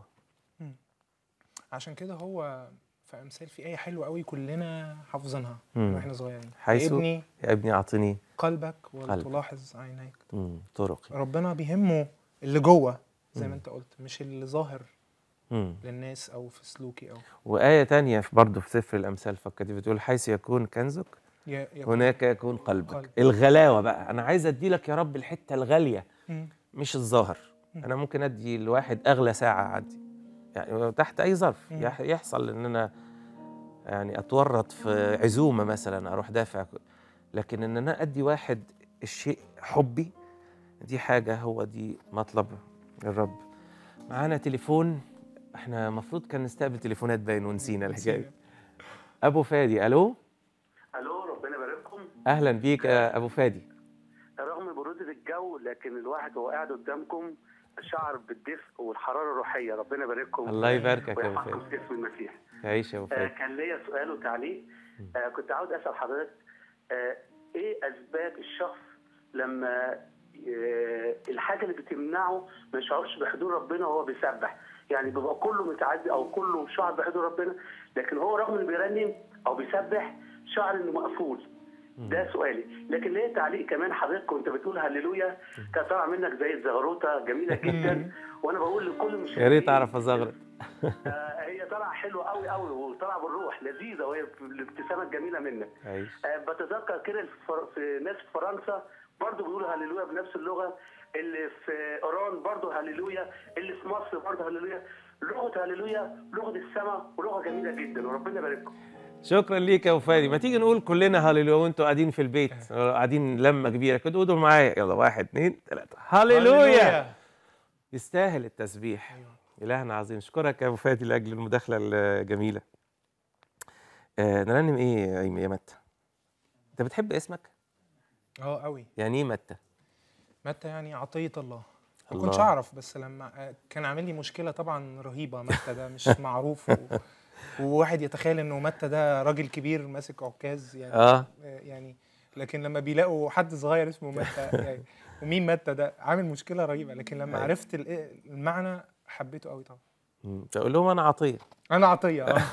عشان كده هو في امثال في ايه حلوه قوي كلنا حافظينها مم. واحنا صغيرين حيث يا ابني يا ابني اعطني قلبك قلب. ولتلاحظ عينيك مم. طرقي ربنا بيهمه اللي جوه زي مم. ما انت قلت مش اللي ظاهر مم. للناس او في سلوكي او وآية تانية في برضه في سفر الأمثال فكرت بتقول حيث يكون كنزك يا- يكون هناك يكون قلبك قلب. الغلاوة بقى أنا عايز أدي لك يا رب الحتة الغالية مم. مش الظاهر مم. أنا ممكن أدي لواحد أغلى ساعة عندي يعني تحت أي ظرف مم. يح- يحصل إن أنا يعني أتورط في عزومة مثلا أروح دافع لكن إن أنا أدي واحد الشيء حبي دي حاجة هو دي مطلب الرب معانا تليفون احنا المفروض كان نستقبل تليفونات باين ونسينا الحكايه ابو فادي الو الو ربنا يبارككم اهلا بيك يا ابو فادي رغم برودة الجو لكن الواحد وهو قاعد قدامكم شعر بالدفء والحراره الروحيه ربنا يبارككم الله يباركك يا أبو ويحفظكم فادي. في اسم المسيح تعيش يا ابو آه فادي كان ليا سؤال وتعليق آه كنت عاوز اسال حضرتك آه ايه اسباب الشخص لما آه الحاجه اللي بتمنعه ما يشعرش بحضور ربنا وهو بيسبح يعني بيبقى كله متعدي او كله شعر بحضور ربنا لكن هو رغم انه بيرنم او بيسبح شعر انه مقفول ده سؤالي لكن ليه تعليق كمان حضرتك كنت بتقول هللويا كان طالع منك زي الزغروطه جميله جدا وانا بقول لكل المشاهدين يا ريت اعرف ازغرط آه، هي طالعه حلوه قوي قوي وطالعه بالروح لذيذه وهي الابتسامه الجميله منك عيش آه، بتذكر كده الفر- في ناس في فرنسا برضو بيقولوا هللويا بنفس اللغه اللي في ايران برضو هللويا اللي في مصر برضو هللويا لغه هللويا لغه السماء ولغه جميله جدا وربنا يبارككم شكرا ليك يا ابو فادي ما تيجي نقول كلنا هللويا وانتوا قاعدين في البيت قاعدين لمه كبيره كده قولوا معايا يلا واحد اثنين ثلاثه هللويا يستاهل التسبيح إلهنا عظيم اشكرك يا ابو فادي لاجل المداخله الجميله آه نرنم ايه يا أيمن- يا متى انت بتحب اسمك اه قوي يعني ايه متى متى يعني عطيه الله ما الله. كنتش اعرف بس لما آه، كان عامل لي مشكله طبعا رهيبه متى ده مش معروف و... وواحد يتخيل انه متى ده راجل كبير ماسك عكاز يعني آه. يعني لكن لما بيلاقوا حد صغير اسمه متى يعني ومين متى ده عامل مشكله رهيبه لكن لما أيوة. عرفت ال- المعنى حبيته قوي طبعا مم. تقول لهم انا عطيه انا عطيه اه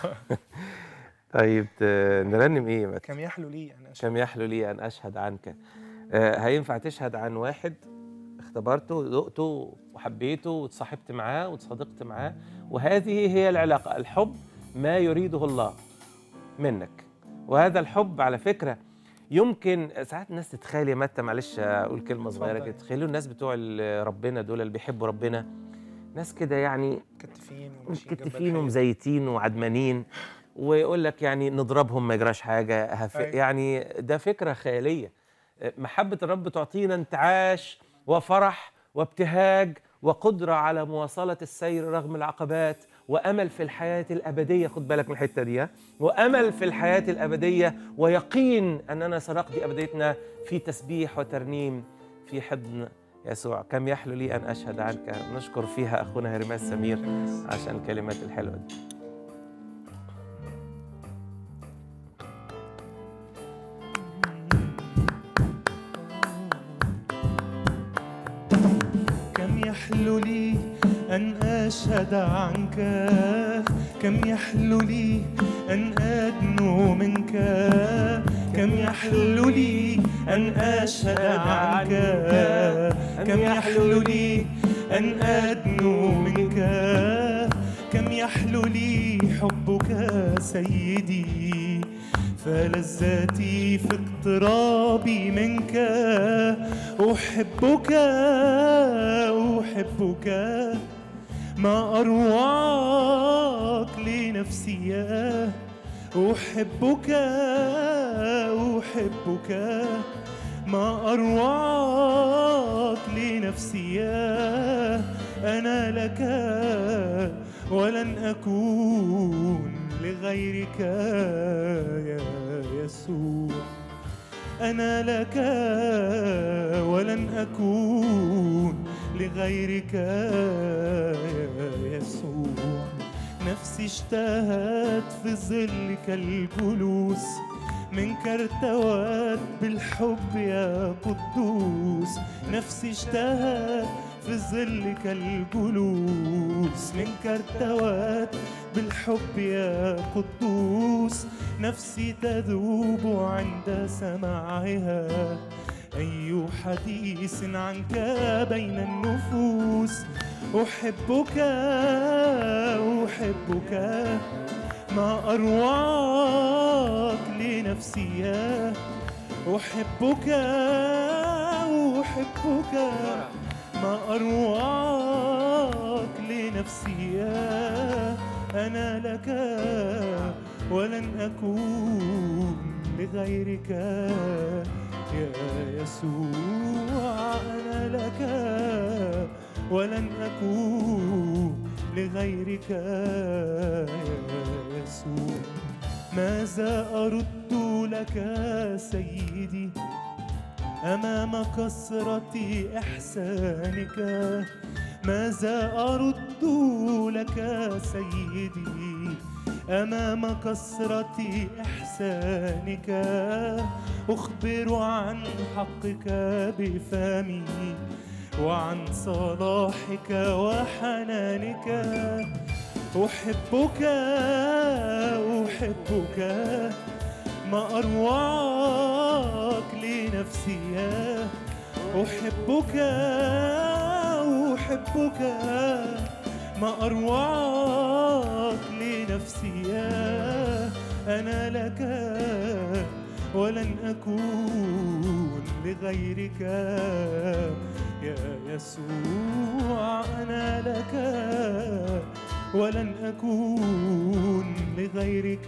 طيب ت- نرنم ايه يا متى كم يحلو لي ان اشهد كم يحلو لي ان اشهد عنك آه هينفع تشهد عن واحد اختبرته ذقته وحبيته وتصاحبت معاه وتصادقت معاه وهذه هي العلاقه الحب ما يريده الله منك وهذا الحب على فكره يمكن ساعات الناس تتخيل يا متى معلش اقول كلمه صغيره اتفضل. كده تخيلوا الناس بتوع ال- ربنا دول اللي بيحبوا ربنا ناس كده يعني مكتفين وماشيين جنب متكتفين الحيط. ومزيتين وعدمانين ويقول لك يعني نضربهم ما يجراش حاجه هف... أيوة. يعني ده فكره خياليه محبه الرب تعطينا انتعاش وفرح وابتهاج وقدره على مواصله السير رغم العقبات وامل في الحياه الابديه خد بالك من الحته دي ها؟ وامل في الحياه الابديه ويقين اننا سنقضي ابديتنا في تسبيح وترنيم في حضن يسوع كم يحلو لي ان اشهد عنك نشكر فيها اخونا هرماس سمير عشان الكلمات الحلوه دي كم يحلو لي أن أشهد عنك كم يحلو لي أن أدنو منك كم يحلو لي أن أشهد عنك كم يحلو لي أن أدنو منك كم يحلو لي حبك سيدي فلذاتي في اقترابي منك أحبك أحبك ما أروعك لنفسي أحبك أحبك ما أروعك لنفسي أنا لك ولن أكون لغيرك يا يسوع أنا لك ولن أكون لغيرك يا يسوع نفسي اشتهت في ظلك الجلوس منك ارتوت بالحب يا قدوس نفسي اشتهت في ظلك الجلوس منك ارتوت بالحب يا قدوس نفسي تذوب عند سماعها أي حديث عنك بين النفوس أحبك أحبك ما أروعك لنفسي أحبك أحبك ما أروعك لنفسي أنا لك ولن أكون لغيرك يا يسوع أنا لك ولن أكون لغيرك يا يسوع ماذا أرد لك سيدي أمام كثرة إحسانك ماذا أرد لك سيدي أمام كثرة إحسانك أخبر عن حقك بفمي وعن صلاحك وحنانك أحبك أحبك ما أروعك لنفسي أحبك أحبك ما أروعك لنفسي أنا لك ولن أكون لغيرك يا يسوع أنا لك ولن أكون لغيرك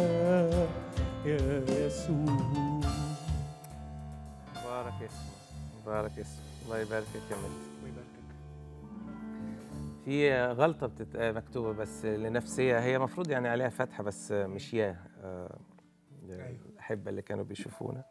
يا يسوع مبارك اسمه مبارك اسمه الله يبارك فيك يا مجد في غلطة بتت... مكتوبة بس لنفسية هي المفروض يعني عليها فتحة بس مش ياه آه، الأحبة اللي كانوا بيشوفونا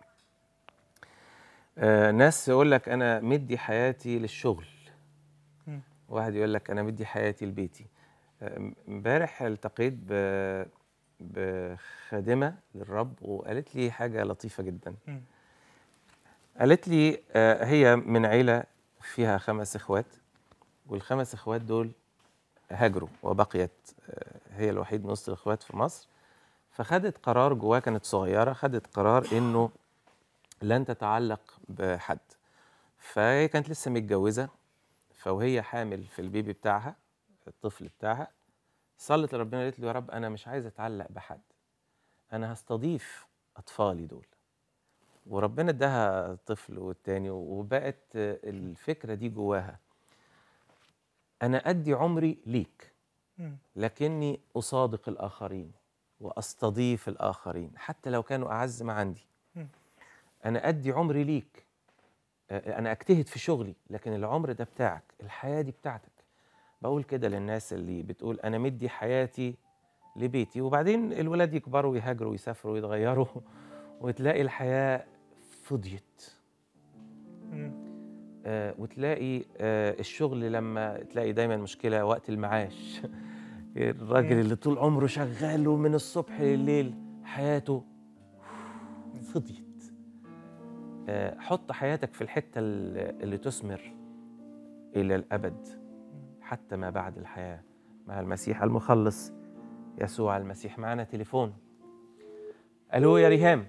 آه، ناس يقول لك أنا مدي حياتي للشغل مم. واحد يقول لك أنا مدي حياتي لبيتي آه، امبارح التقيت ب... بخادمة للرب وقالت لي حاجة لطيفة جدا مم. قالت لي آه، هي من عيلة فيها خمس إخوات والخمس إخوات دول هاجروا وبقيت آه، هي الوحيد من وسط الإخوات في مصر فخدت قرار جواها كانت صغيرة خدت قرار إنه لن تتعلق بحد فهي كانت لسه متجوزة فوهي حامل في البيبي بتاعها الطفل بتاعها صلت لربنا قالت له يا رب أنا مش عايزة أتعلق بحد أنا هستضيف أطفالي دول وربنا اداها طفل والتاني وبقت الفكرة دي جواها انا ادي عمري ليك مم. لكني اصادق الاخرين واستضيف الاخرين حتى لو كانوا اعز ما عندي مم. انا ادي عمري ليك آه، انا اجتهد في شغلي لكن العمر ده بتاعك الحياه دي بتاعتك بقول كده للناس اللي بتقول انا مدي حياتي لبيتي وبعدين الولاد يكبروا ويهاجروا ويسافروا ويتغيروا وتلاقي الحياه فضيت مم. آه، وتلاقي آه، الشغل لما تلاقي دايما مشكله وقت المعاش الراجل مم. اللي طول عمره شغال ومن الصبح لليل حياته فضيت آه، حط حياتك في الحته اللي اللي تثمر الى الابد حتى ما بعد الحياه مع المسيح المخلص يسوع المسيح معنا تليفون الو يا ريهام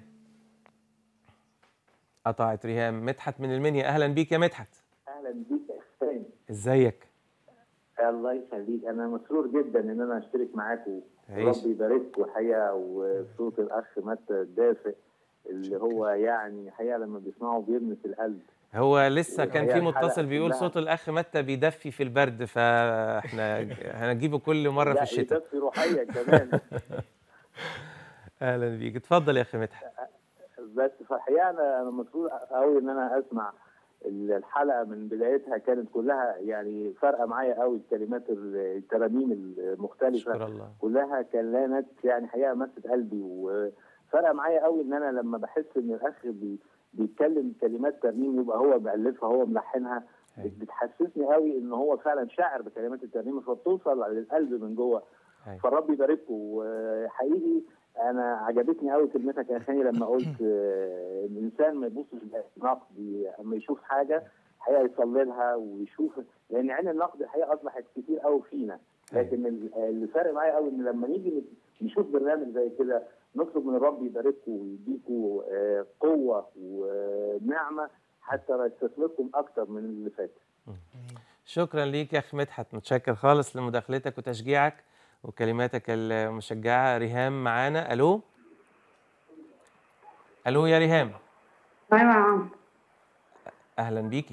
قطعت ريهام مدحت من المنيا اهلا بيك يا مدحت اهلا بيك يا حسين ازيك الله يخليك انا مسرور جدا ان انا اشترك معاكم تعيش. ربي يبارككم حقيقه وصوت الاخ متى الدافئ اللي هو يعني حقيقه لما بيسمعه بيلمس القلب هو لسه كان هي في الحلقة متصل بيقول كلها- صوت الاخ متى بيدفي في البرد فاحنا هنجيبه كل مره في لا الشتاء يدفي روحيا كمان اهلا بيك اتفضل يا اخي مدحت بس فالحقيقه انا انا مسرور قوي ان انا اسمع الحلقه من بدايتها كانت كلها يعني فارقه معايا قوي الكلمات الترانيم المختلفه شكر الله كلها كلمات يعني حقيقه مست قلبي وفرق معايا قوي ان انا لما بحس ان الاخ بي بيتكلم كلمات ترنيم يبقى هو مؤلفها هو ملحنها أيوة. بتحسسني قوي ان هو فعلا شاعر بكلمات الترنيم فبتوصل للقلب من جوه أيوة. فالرب يباركه وحقيقي انا عجبتني قوي كلمتك يا خاني لما قلت آه، ان الانسان ما يبصش للنقد اما يشوف حاجه الحقيقه يصلي لها ويشوف لان عين النقد الحقيقه اصبحت كتير قوي فينا لكن ال- اللي فارق معايا قوي ان لما نيجي نشوف برنامج زي كده نطلب من الرب يبارككم ويديكم آه، قوه ونعمه حتى يستثمركم اكتر من اللي فات شكرا ليك يا اخي مدحت متشكر خالص لمداخلتك وتشجيعك وكلماتك المشجعه ريهام معانا الو الو يا ريهام ايوه اهلا بيكي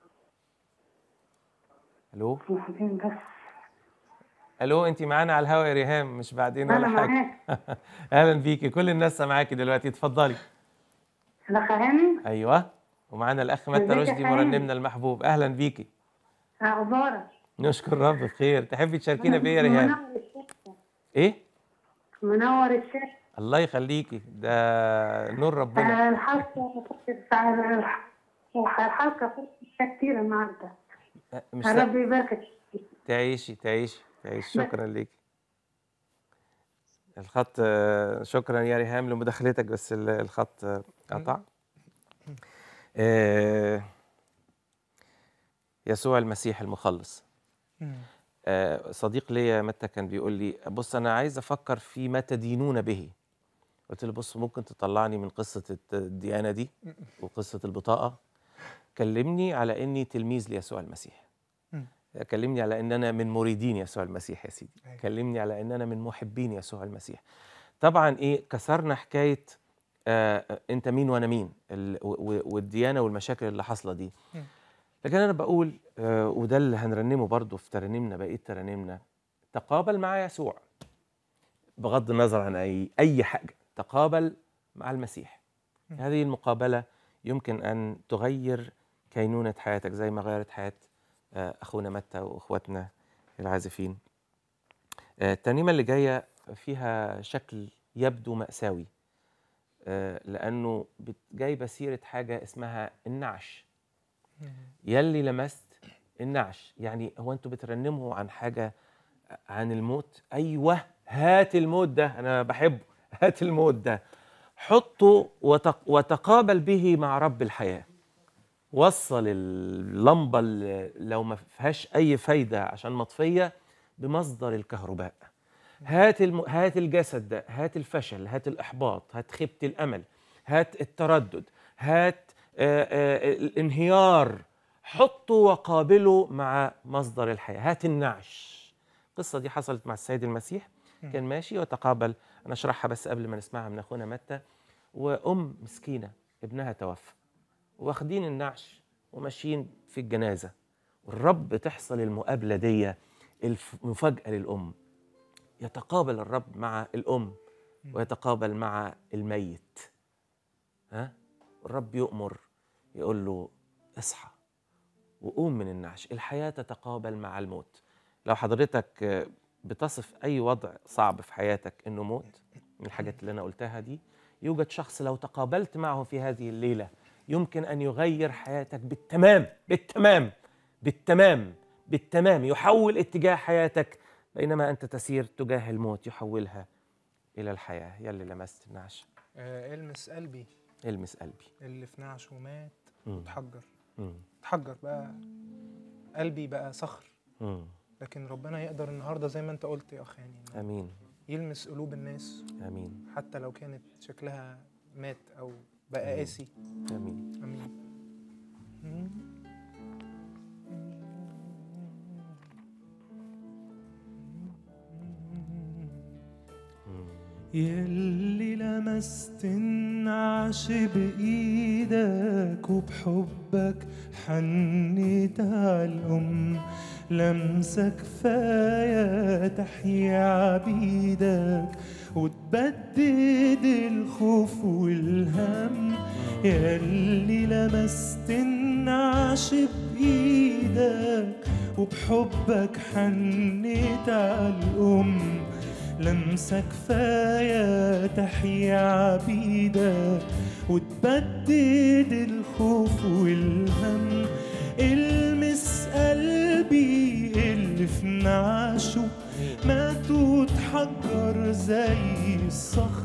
الو حبيبي بس الو انت معانا على الهوا يا ريهام مش بعدين ولا أنا حاجه اهلا بيكي كل الناس سامعاكي دلوقتي اتفضلي الاخ هاني ايوه ومعانا الاخ متى ازيك يا رشدي خالد؟ مرنمنا المحبوب اهلا بيكي اخبارك نشكر رب بخير تحبي تشاركينا بايه يا ريهام منور الشاشة ايه منور الشاشة الله يخليكي ده نور ربنا آه، الحلقة بتاع الحلقة فيها كتير النهارده مش ربي يباركك تعيشي تعيشي تعيشي شكرا ليكي الخط آه، شكرا يا ريهام لمداخلتك بس ال- الخط آه، قطع آه، يسوع المسيح المخلص آه، صديق ليا متى كان بيقول لي بص انا عايز افكر في ما تدينون به قلت له بص ممكن تطلعني من قصه الت- الديانه دي وقصه البطاقه كلمني على اني تلميذ ليسوع المسيح كلمني على ان انا من مريدين يسوع المسيح يا سيدي كلمني على ان انا من محبين يسوع المسيح طبعا ايه كسرنا حكايه آه انت مين وانا مين ال- و- و- والديانه والمشاكل اللي حاصله دي لكن انا بقول آه وده اللي هنرنمه برضه في ترانيمنا بقيه ترانيمنا تقابل مع يسوع بغض النظر عن اي اي حاجه تقابل مع المسيح هذه المقابله يمكن ان تغير كينونه حياتك زي ما غيرت حياه آه، اخونا متى واخواتنا العازفين آه، الترنيمه اللي جايه فيها شكل يبدو ماساوي آه، لانه بت- جايبه سيره حاجه اسمها النعش يلي لمست النعش يعني هو انتوا بترنموا عن حاجه عن الموت ايوه هات الموت ده انا بحبه هات الموت ده حطه وتق- وتقابل به مع رب الحياه وصل اللمبه اللي لو ما فيهاش اي فايده عشان مطفيه بمصدر الكهرباء هات الم... هات الجسد ده هات الفشل هات الاحباط هات خيبه الامل هات التردد هات آه، آه، الانهيار حطه وقابله مع مصدر الحياه هات النعش القصه دي حصلت مع السيد المسيح مم. كان ماشي وتقابل انا اشرحها بس قبل ما نسمعها من اخونا متى وام مسكينه ابنها توفى واخدين النعش وماشيين في الجنازه الرب تحصل المقابله دي المفاجاه للام يتقابل الرب مع الام ويتقابل مع الميت ها الرب يؤمر يقول له اصحى وقوم من النعش الحياه تتقابل مع الموت لو حضرتك آه، بتصف اي وضع صعب في حياتك انه موت من الحاجات اللي انا قلتها دي يوجد شخص لو تقابلت معه في هذه الليله يمكن ان يغير حياتك بالتمام بالتمام بالتمام بالتمام يحول اتجاه حياتك بينما انت تسير تجاه الموت يحولها الى الحياه يلي لمست النعش آه المس قلبي المس قلبي اللي في نعش ومات مم. واتحجر مم. اتحجر بقى قلبي بقى صخر مم. لكن ربنا يقدر النهارده زي ما انت قلت يا اخ يعني إنه امين يلمس قلوب الناس امين حتى لو كانت شكلها مات او بقى قاسي امين امين يلي لمست النعش بإيدك وبحبك حنيت على الأم لمسة كفاية تحيي عبيدك وتبدد الخوف والهم يلي لمست النعش بإيدك وبحبك حنيت على الأم لمسة كفاية تحيي عبيدك وتبدد الخوف والهم المس قلبي اللي في نعشه مات وتحجر زي الصخر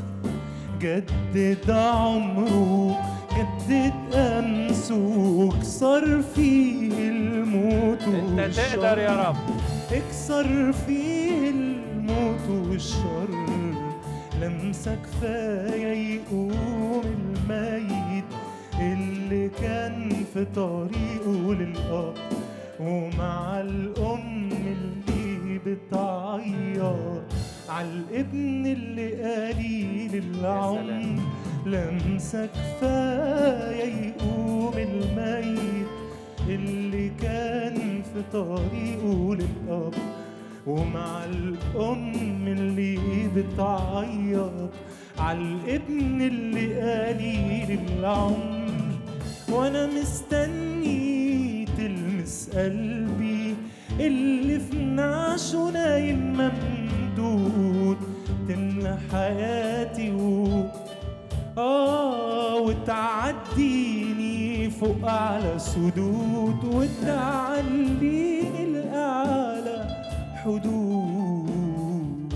جدد عمره جدد أمسه كسر فيه الموت انت تقدر يا رب اكسر فيه الموت والشر لمسة كفاية يقوم الميت اللي كان في طريقه للأب ومع الأم اللي بتعيط على الابن اللي قليل العمر لمسة كفاية يقوم الميت اللي كان في طريقه للأب ومع الأم اللي بتعيط على الابن اللي قليل العمر وأنا مستني تلمس قلبي اللي في نعشه نايم ممدود تملى حياتي و آه وتعديني فوق أعلى سدود وتعليني لأعلى حدود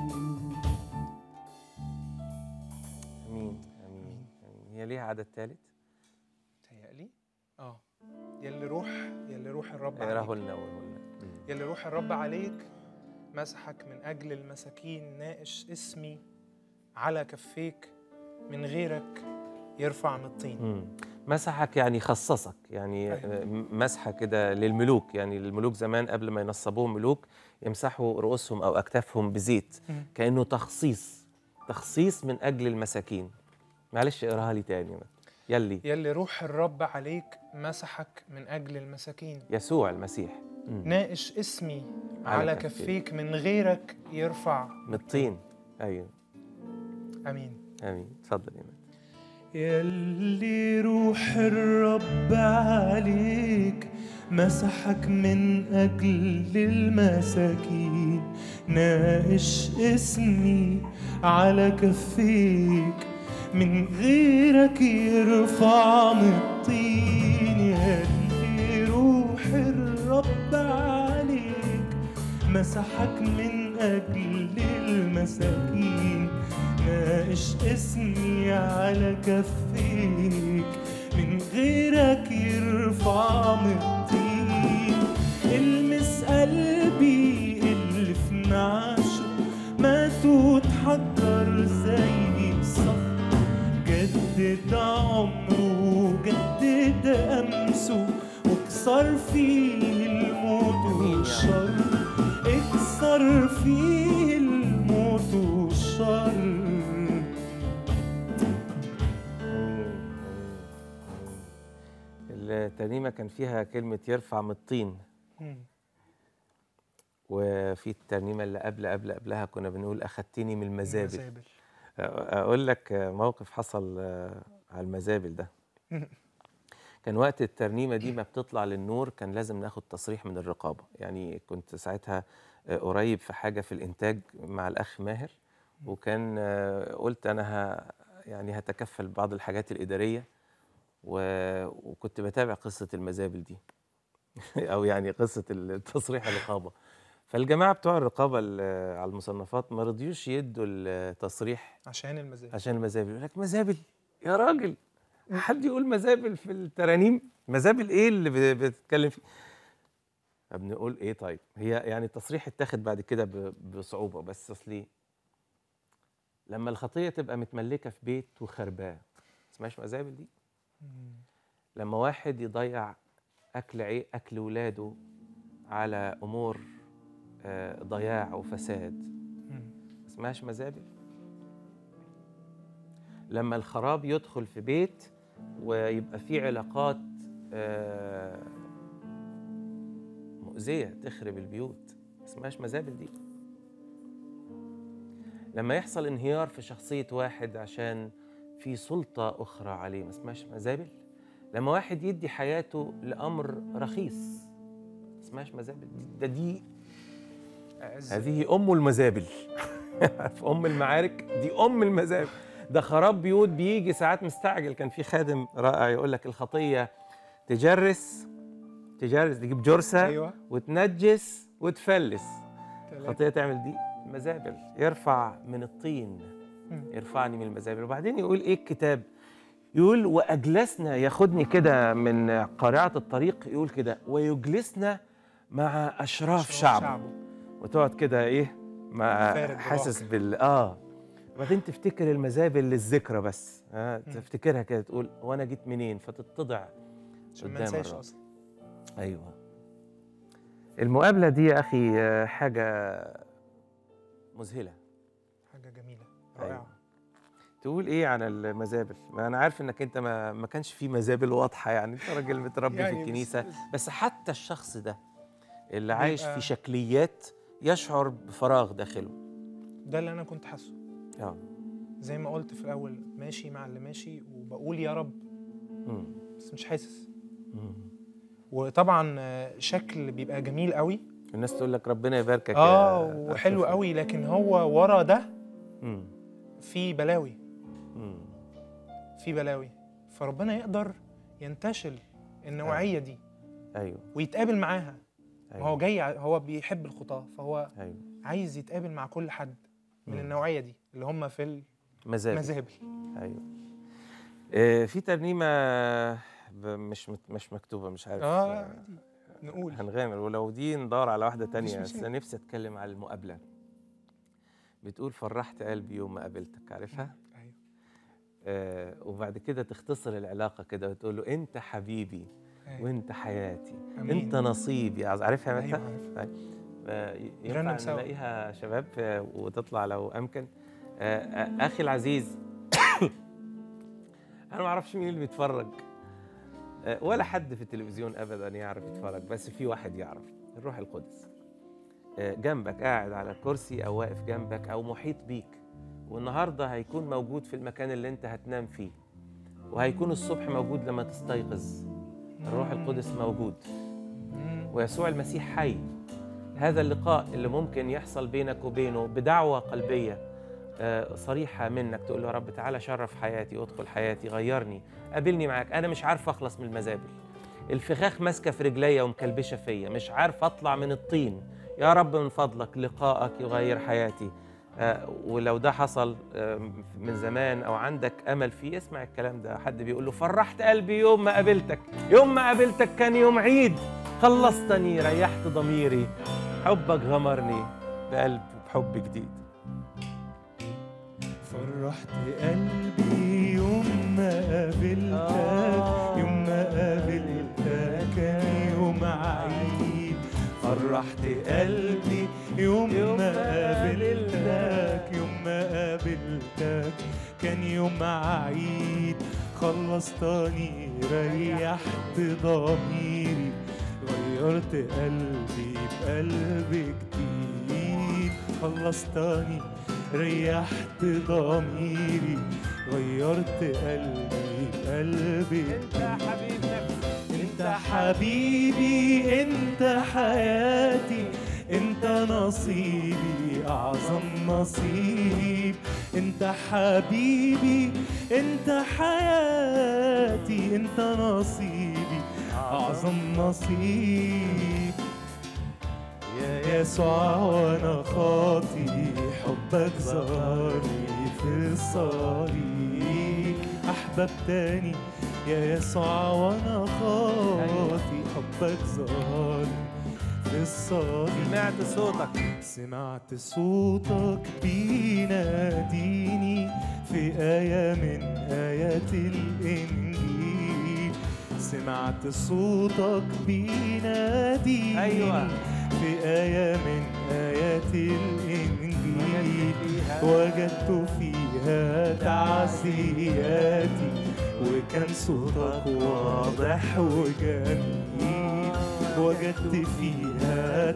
امين امين امين هي ليها عدد ثالث تهيألي اه يلي روح يلي روح الرب اقراه عليك لنا وقوله لنا يلي روح الرب عليك مسحك من أجل المساكين ناقش اسمي على كفيك من غيرك يرفع من الطين مم. مسحك يعني خصصك يعني آه، مسحه كده للملوك يعني الملوك زمان قبل ما ينصبوهم ملوك يمسحوا رؤوسهم او اكتافهم بزيت مم. كانه تخصيص تخصيص من اجل المساكين معلش اقراها لي تاني يلي يلي روح الرب عليك مسحك من أجل المساكين يسوع المسيح مم. ناقش اسمي على على كفيك. كفيك من غيرك يرفع من الطين ايوه امين امين اتفضل يا مان. يلي روح الرب عليك مسحك من أجل المساكين ناقش اسمي على كفيك من غيرك يرفع من الطين يلي روح الرب عليك مسحك من أجل المساكين ناقش اسمي على كفيك من غيرك يرفع من الطين المس قلبي اللي في نعشه مات واتحجر زي الصخر جدد عمره جدد أمسه واكسر فيه الموت والشر اكسر فيه الموت والشر الترنيمه كان فيها كلمه يرفع من الطين مم. وفي الترنيمه اللي قبل قبل قبلها كنا بنقول اخدتني من المزابل المزابل. اقول لك موقف حصل آه، على المزابل ده كان وقت الترنيمه دي ما بتطلع للنور كان لازم ناخد تصريح من الرقابه يعني كنت ساعتها آه، قريب في حاجه في الانتاج مع الاخ ماهر وكان آه، قلت انا ه يعني هتكفل بعض الحاجات الاداريه و- وكنت بتابع قصه المزابل دي او يعني قصه التصريح الرقابه فالجماعه بتوع الرقابه ال- على المصنفات ما رضيوش يدوا التصريح عشان المزابل عشان المزابل يقول لك مزابل يا راجل حد يقول مزابل في الترانيم مزابل ايه اللي ب- بتتكلم فيه فبنقول ايه طيب هي يعني التصريح اتاخد بعد كده ب- بصعوبه بس اصلي لما الخطيه تبقى متملكه في بيت وخرباه اسمهاش مزابل دي لما واحد يضيع اكل عي اكل ولاده على امور آه، ضياع وفساد اسمهاش مزابل لما الخراب يدخل في بيت ويبقى في علاقات آه، مؤذية تخرب البيوت اسمهاش مزابل دي لما يحصل انهيار في شخصية واحد عشان في سلطة أخرى عليه ما اسمهاش مزابل لما واحد يدي حياته لأمر رخيص ما اسمهاش مزابل دي ده دي هذه أم المزابل في أم المعارك دي أم المزابل ده خراب بيوت بيجي ساعات مستعجل كان في خادم رائع يقول لك الخطية تجرس تجرس تجيب جرسة أيوة. وتنجس وتفلس تلاتة. الخطية تعمل دي مزابل يرفع من الطين مم. يرفعني من المزابل وبعدين يقول ايه الكتاب يقول واجلسنا ياخدني كده من قارعة الطريق يقول كده ويجلسنا مع اشراف شعبه شعبه. وتقعد كده ايه مع فارد حاسس بال اه وبعدين تفتكر المزابل للذكرى بس آه تفتكرها كده تقول هو انا جيت منين فتتضع عشان ما قدام انساش الرب. اصلا ايوه المقابله دي يا اخي آه، حاجه مذهله حاجه جميله أيوة. رائعه تقول ايه عن المزابل ما انا عارف انك انت ما, ما كانش في مزابل واضحه يعني انت راجل متربي يعني في بس- الكنيسه بس حتى الشخص ده اللي عايش بيبقى- في شكليات يشعر بفراغ داخله ده اللي انا كنت حاسه اه زي ما قلت في الاول ماشي مع اللي ماشي وبقول يا رب مم. بس مش حاسس مم. وطبعا آه، شكل بيبقى جميل قوي الناس تقول لك ربنا يباركك يا اه أخ وحلو فلان. قوي لكن هو ورا ده مم. في بلاوي مم. في بلاوي فربنا يقدر ينتشل النوعيه دي ايوه ويتقابل معاها أيوة. هو جاي ع- هو بيحب الخطاه فهو ايوه عايز يتقابل مع كل حد من مم. النوعيه دي اللي هم في مزابل المذاهب ايوه آه، في ترنيمه ب- مش مت- مش مكتوبه مش عارف اه آه، نقول هنغامر ولو دي ندور على واحده مفيش تانية بس مشاكل. انا نفسي اتكلم على المقابله بتقول فرحت قلبي يوم ما قابلتك عارفها ايوه آه وبعد كده تختصر العلاقه كده وتقول له انت حبيبي أيوة. وانت حياتي أمين. انت نصيبي عايز- عارفها متى أيوة، عارفها. طيب آه، ي- نرنم ينفع سوا. نلاقيها شباب آه، وتطلع لو امكن آه، آه، اخي العزيز انا ما اعرفش مين اللي بيتفرج آه، ولا حد في التلفزيون ابدا يعرف يتفرج بس في واحد يعرف الروح القدس آه، جنبك قاعد على كرسي او واقف جنبك او محيط بيك والنهارده هيكون موجود في المكان اللي انت هتنام فيه وهيكون الصبح موجود لما تستيقظ الروح القدس موجود ويسوع المسيح حي هذا اللقاء اللي ممكن يحصل بينك وبينه بدعوة قلبية آه، صريحة منك تقول له يا رب تعالى شرف حياتي وادخل حياتي غيرني قابلني معاك أنا مش عارف أخلص من المزابل الفخاخ ماسكة في رجليا ومكلبشة فيا مش عارف أطلع من الطين يا رب من فضلك لقائك يغير حياتي آه، ولو ده حصل آه، من زمان او عندك امل فيه اسمع الكلام ده حد بيقول له فرحت قلبي يوم ما قابلتك يوم ما قابلتك كان يوم عيد خلصتني ريحت ضميري حبك غمرني بقلب بحب جديد فرحت قلبي يوم ما قابلتك يوم ما قابلتك كان يوم عيد فرحت قلبي يوم ما قابلتك يوم ما قابلتك كان يوم عيد خلصتني ريحت ضميري غيرت قلبي بقلب جديد خلصتني ريحت ضميري غيرت قلبي بقلب جديد انت حبيب نفسي انت حبيبي انت حياتي انت نصيبي اعظم نصيب انت حبيبي انت حياتي انت نصيبي اعظم نصيب يا يسوع وانا خاطي حبك ظهرني في الصليب احببتني يا يسوع وانا خاطي حبك ظهرني في الصليب سمعت صوتك سمعت صوتك بيناديني في آية من آيات الإنجيل سمعت صوتك بيناديني أيوة. في آية من آيات الإنجيل وجدت فيها تعزياتي وكان صوتك واضح وجميل وجدت فيها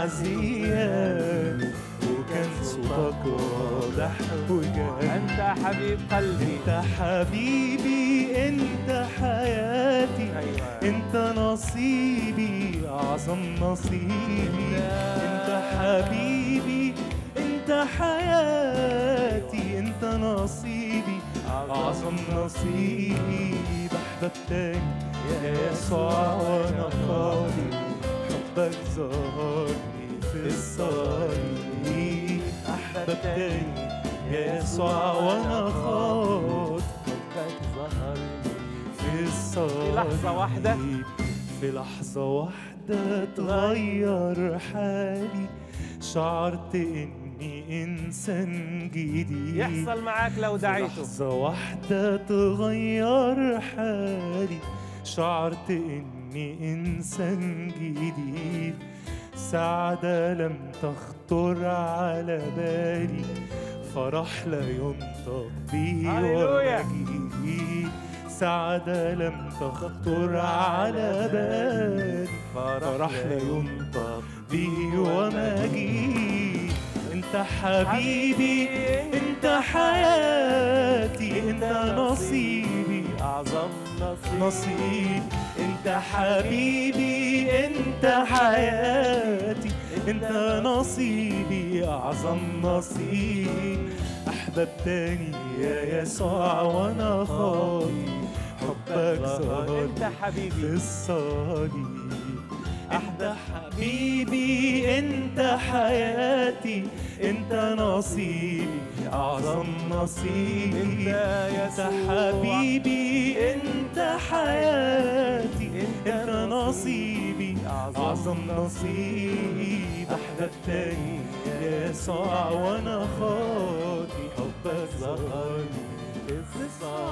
تعزيات وكان صوتك واضح وجميل انت حبيب قلبي انت حبيبي انت حياتي أيوة. انت نصيبي اعظم نصيبي انت حبيبي انت حياتي انت نصيبي اعظم نصيب احببتني يا يسوع وانا خاطي حبك ظهرني في الصليب احببتني يا يسوع وانا خاطي حبك ظهرني في الصليب في لحظة واحدة في لحظة واحدة تغير حالي شعرت إني إنسان جديد يحصل معاك لو في دعيته لحظة واحدة تغير حالي شعرت إني إنسان جديد سعادة لم تخطر على بالي فرح لا ينطق بي هللويا. ومجيد سعادة لم تخطر على بالي فرح لا ينطق بي ومجيد انت حبيبي انت حياتي انت نصيبي اعظم نصيب نصيب انت حبيبي انت حياتي انت نصيبي اعظم نصيب احببتني يا يسوع وانا خاطي حبك ظهر انت حبيبي في الصليب انت حبيبي انت حياتي انت نصيبي اعظم نصيب انت يا انت حبيبي انت حياتي انت نصيبي اعظم نصيب احببتني يا يسوع وانا خاطي حبك ظهرني في الصليب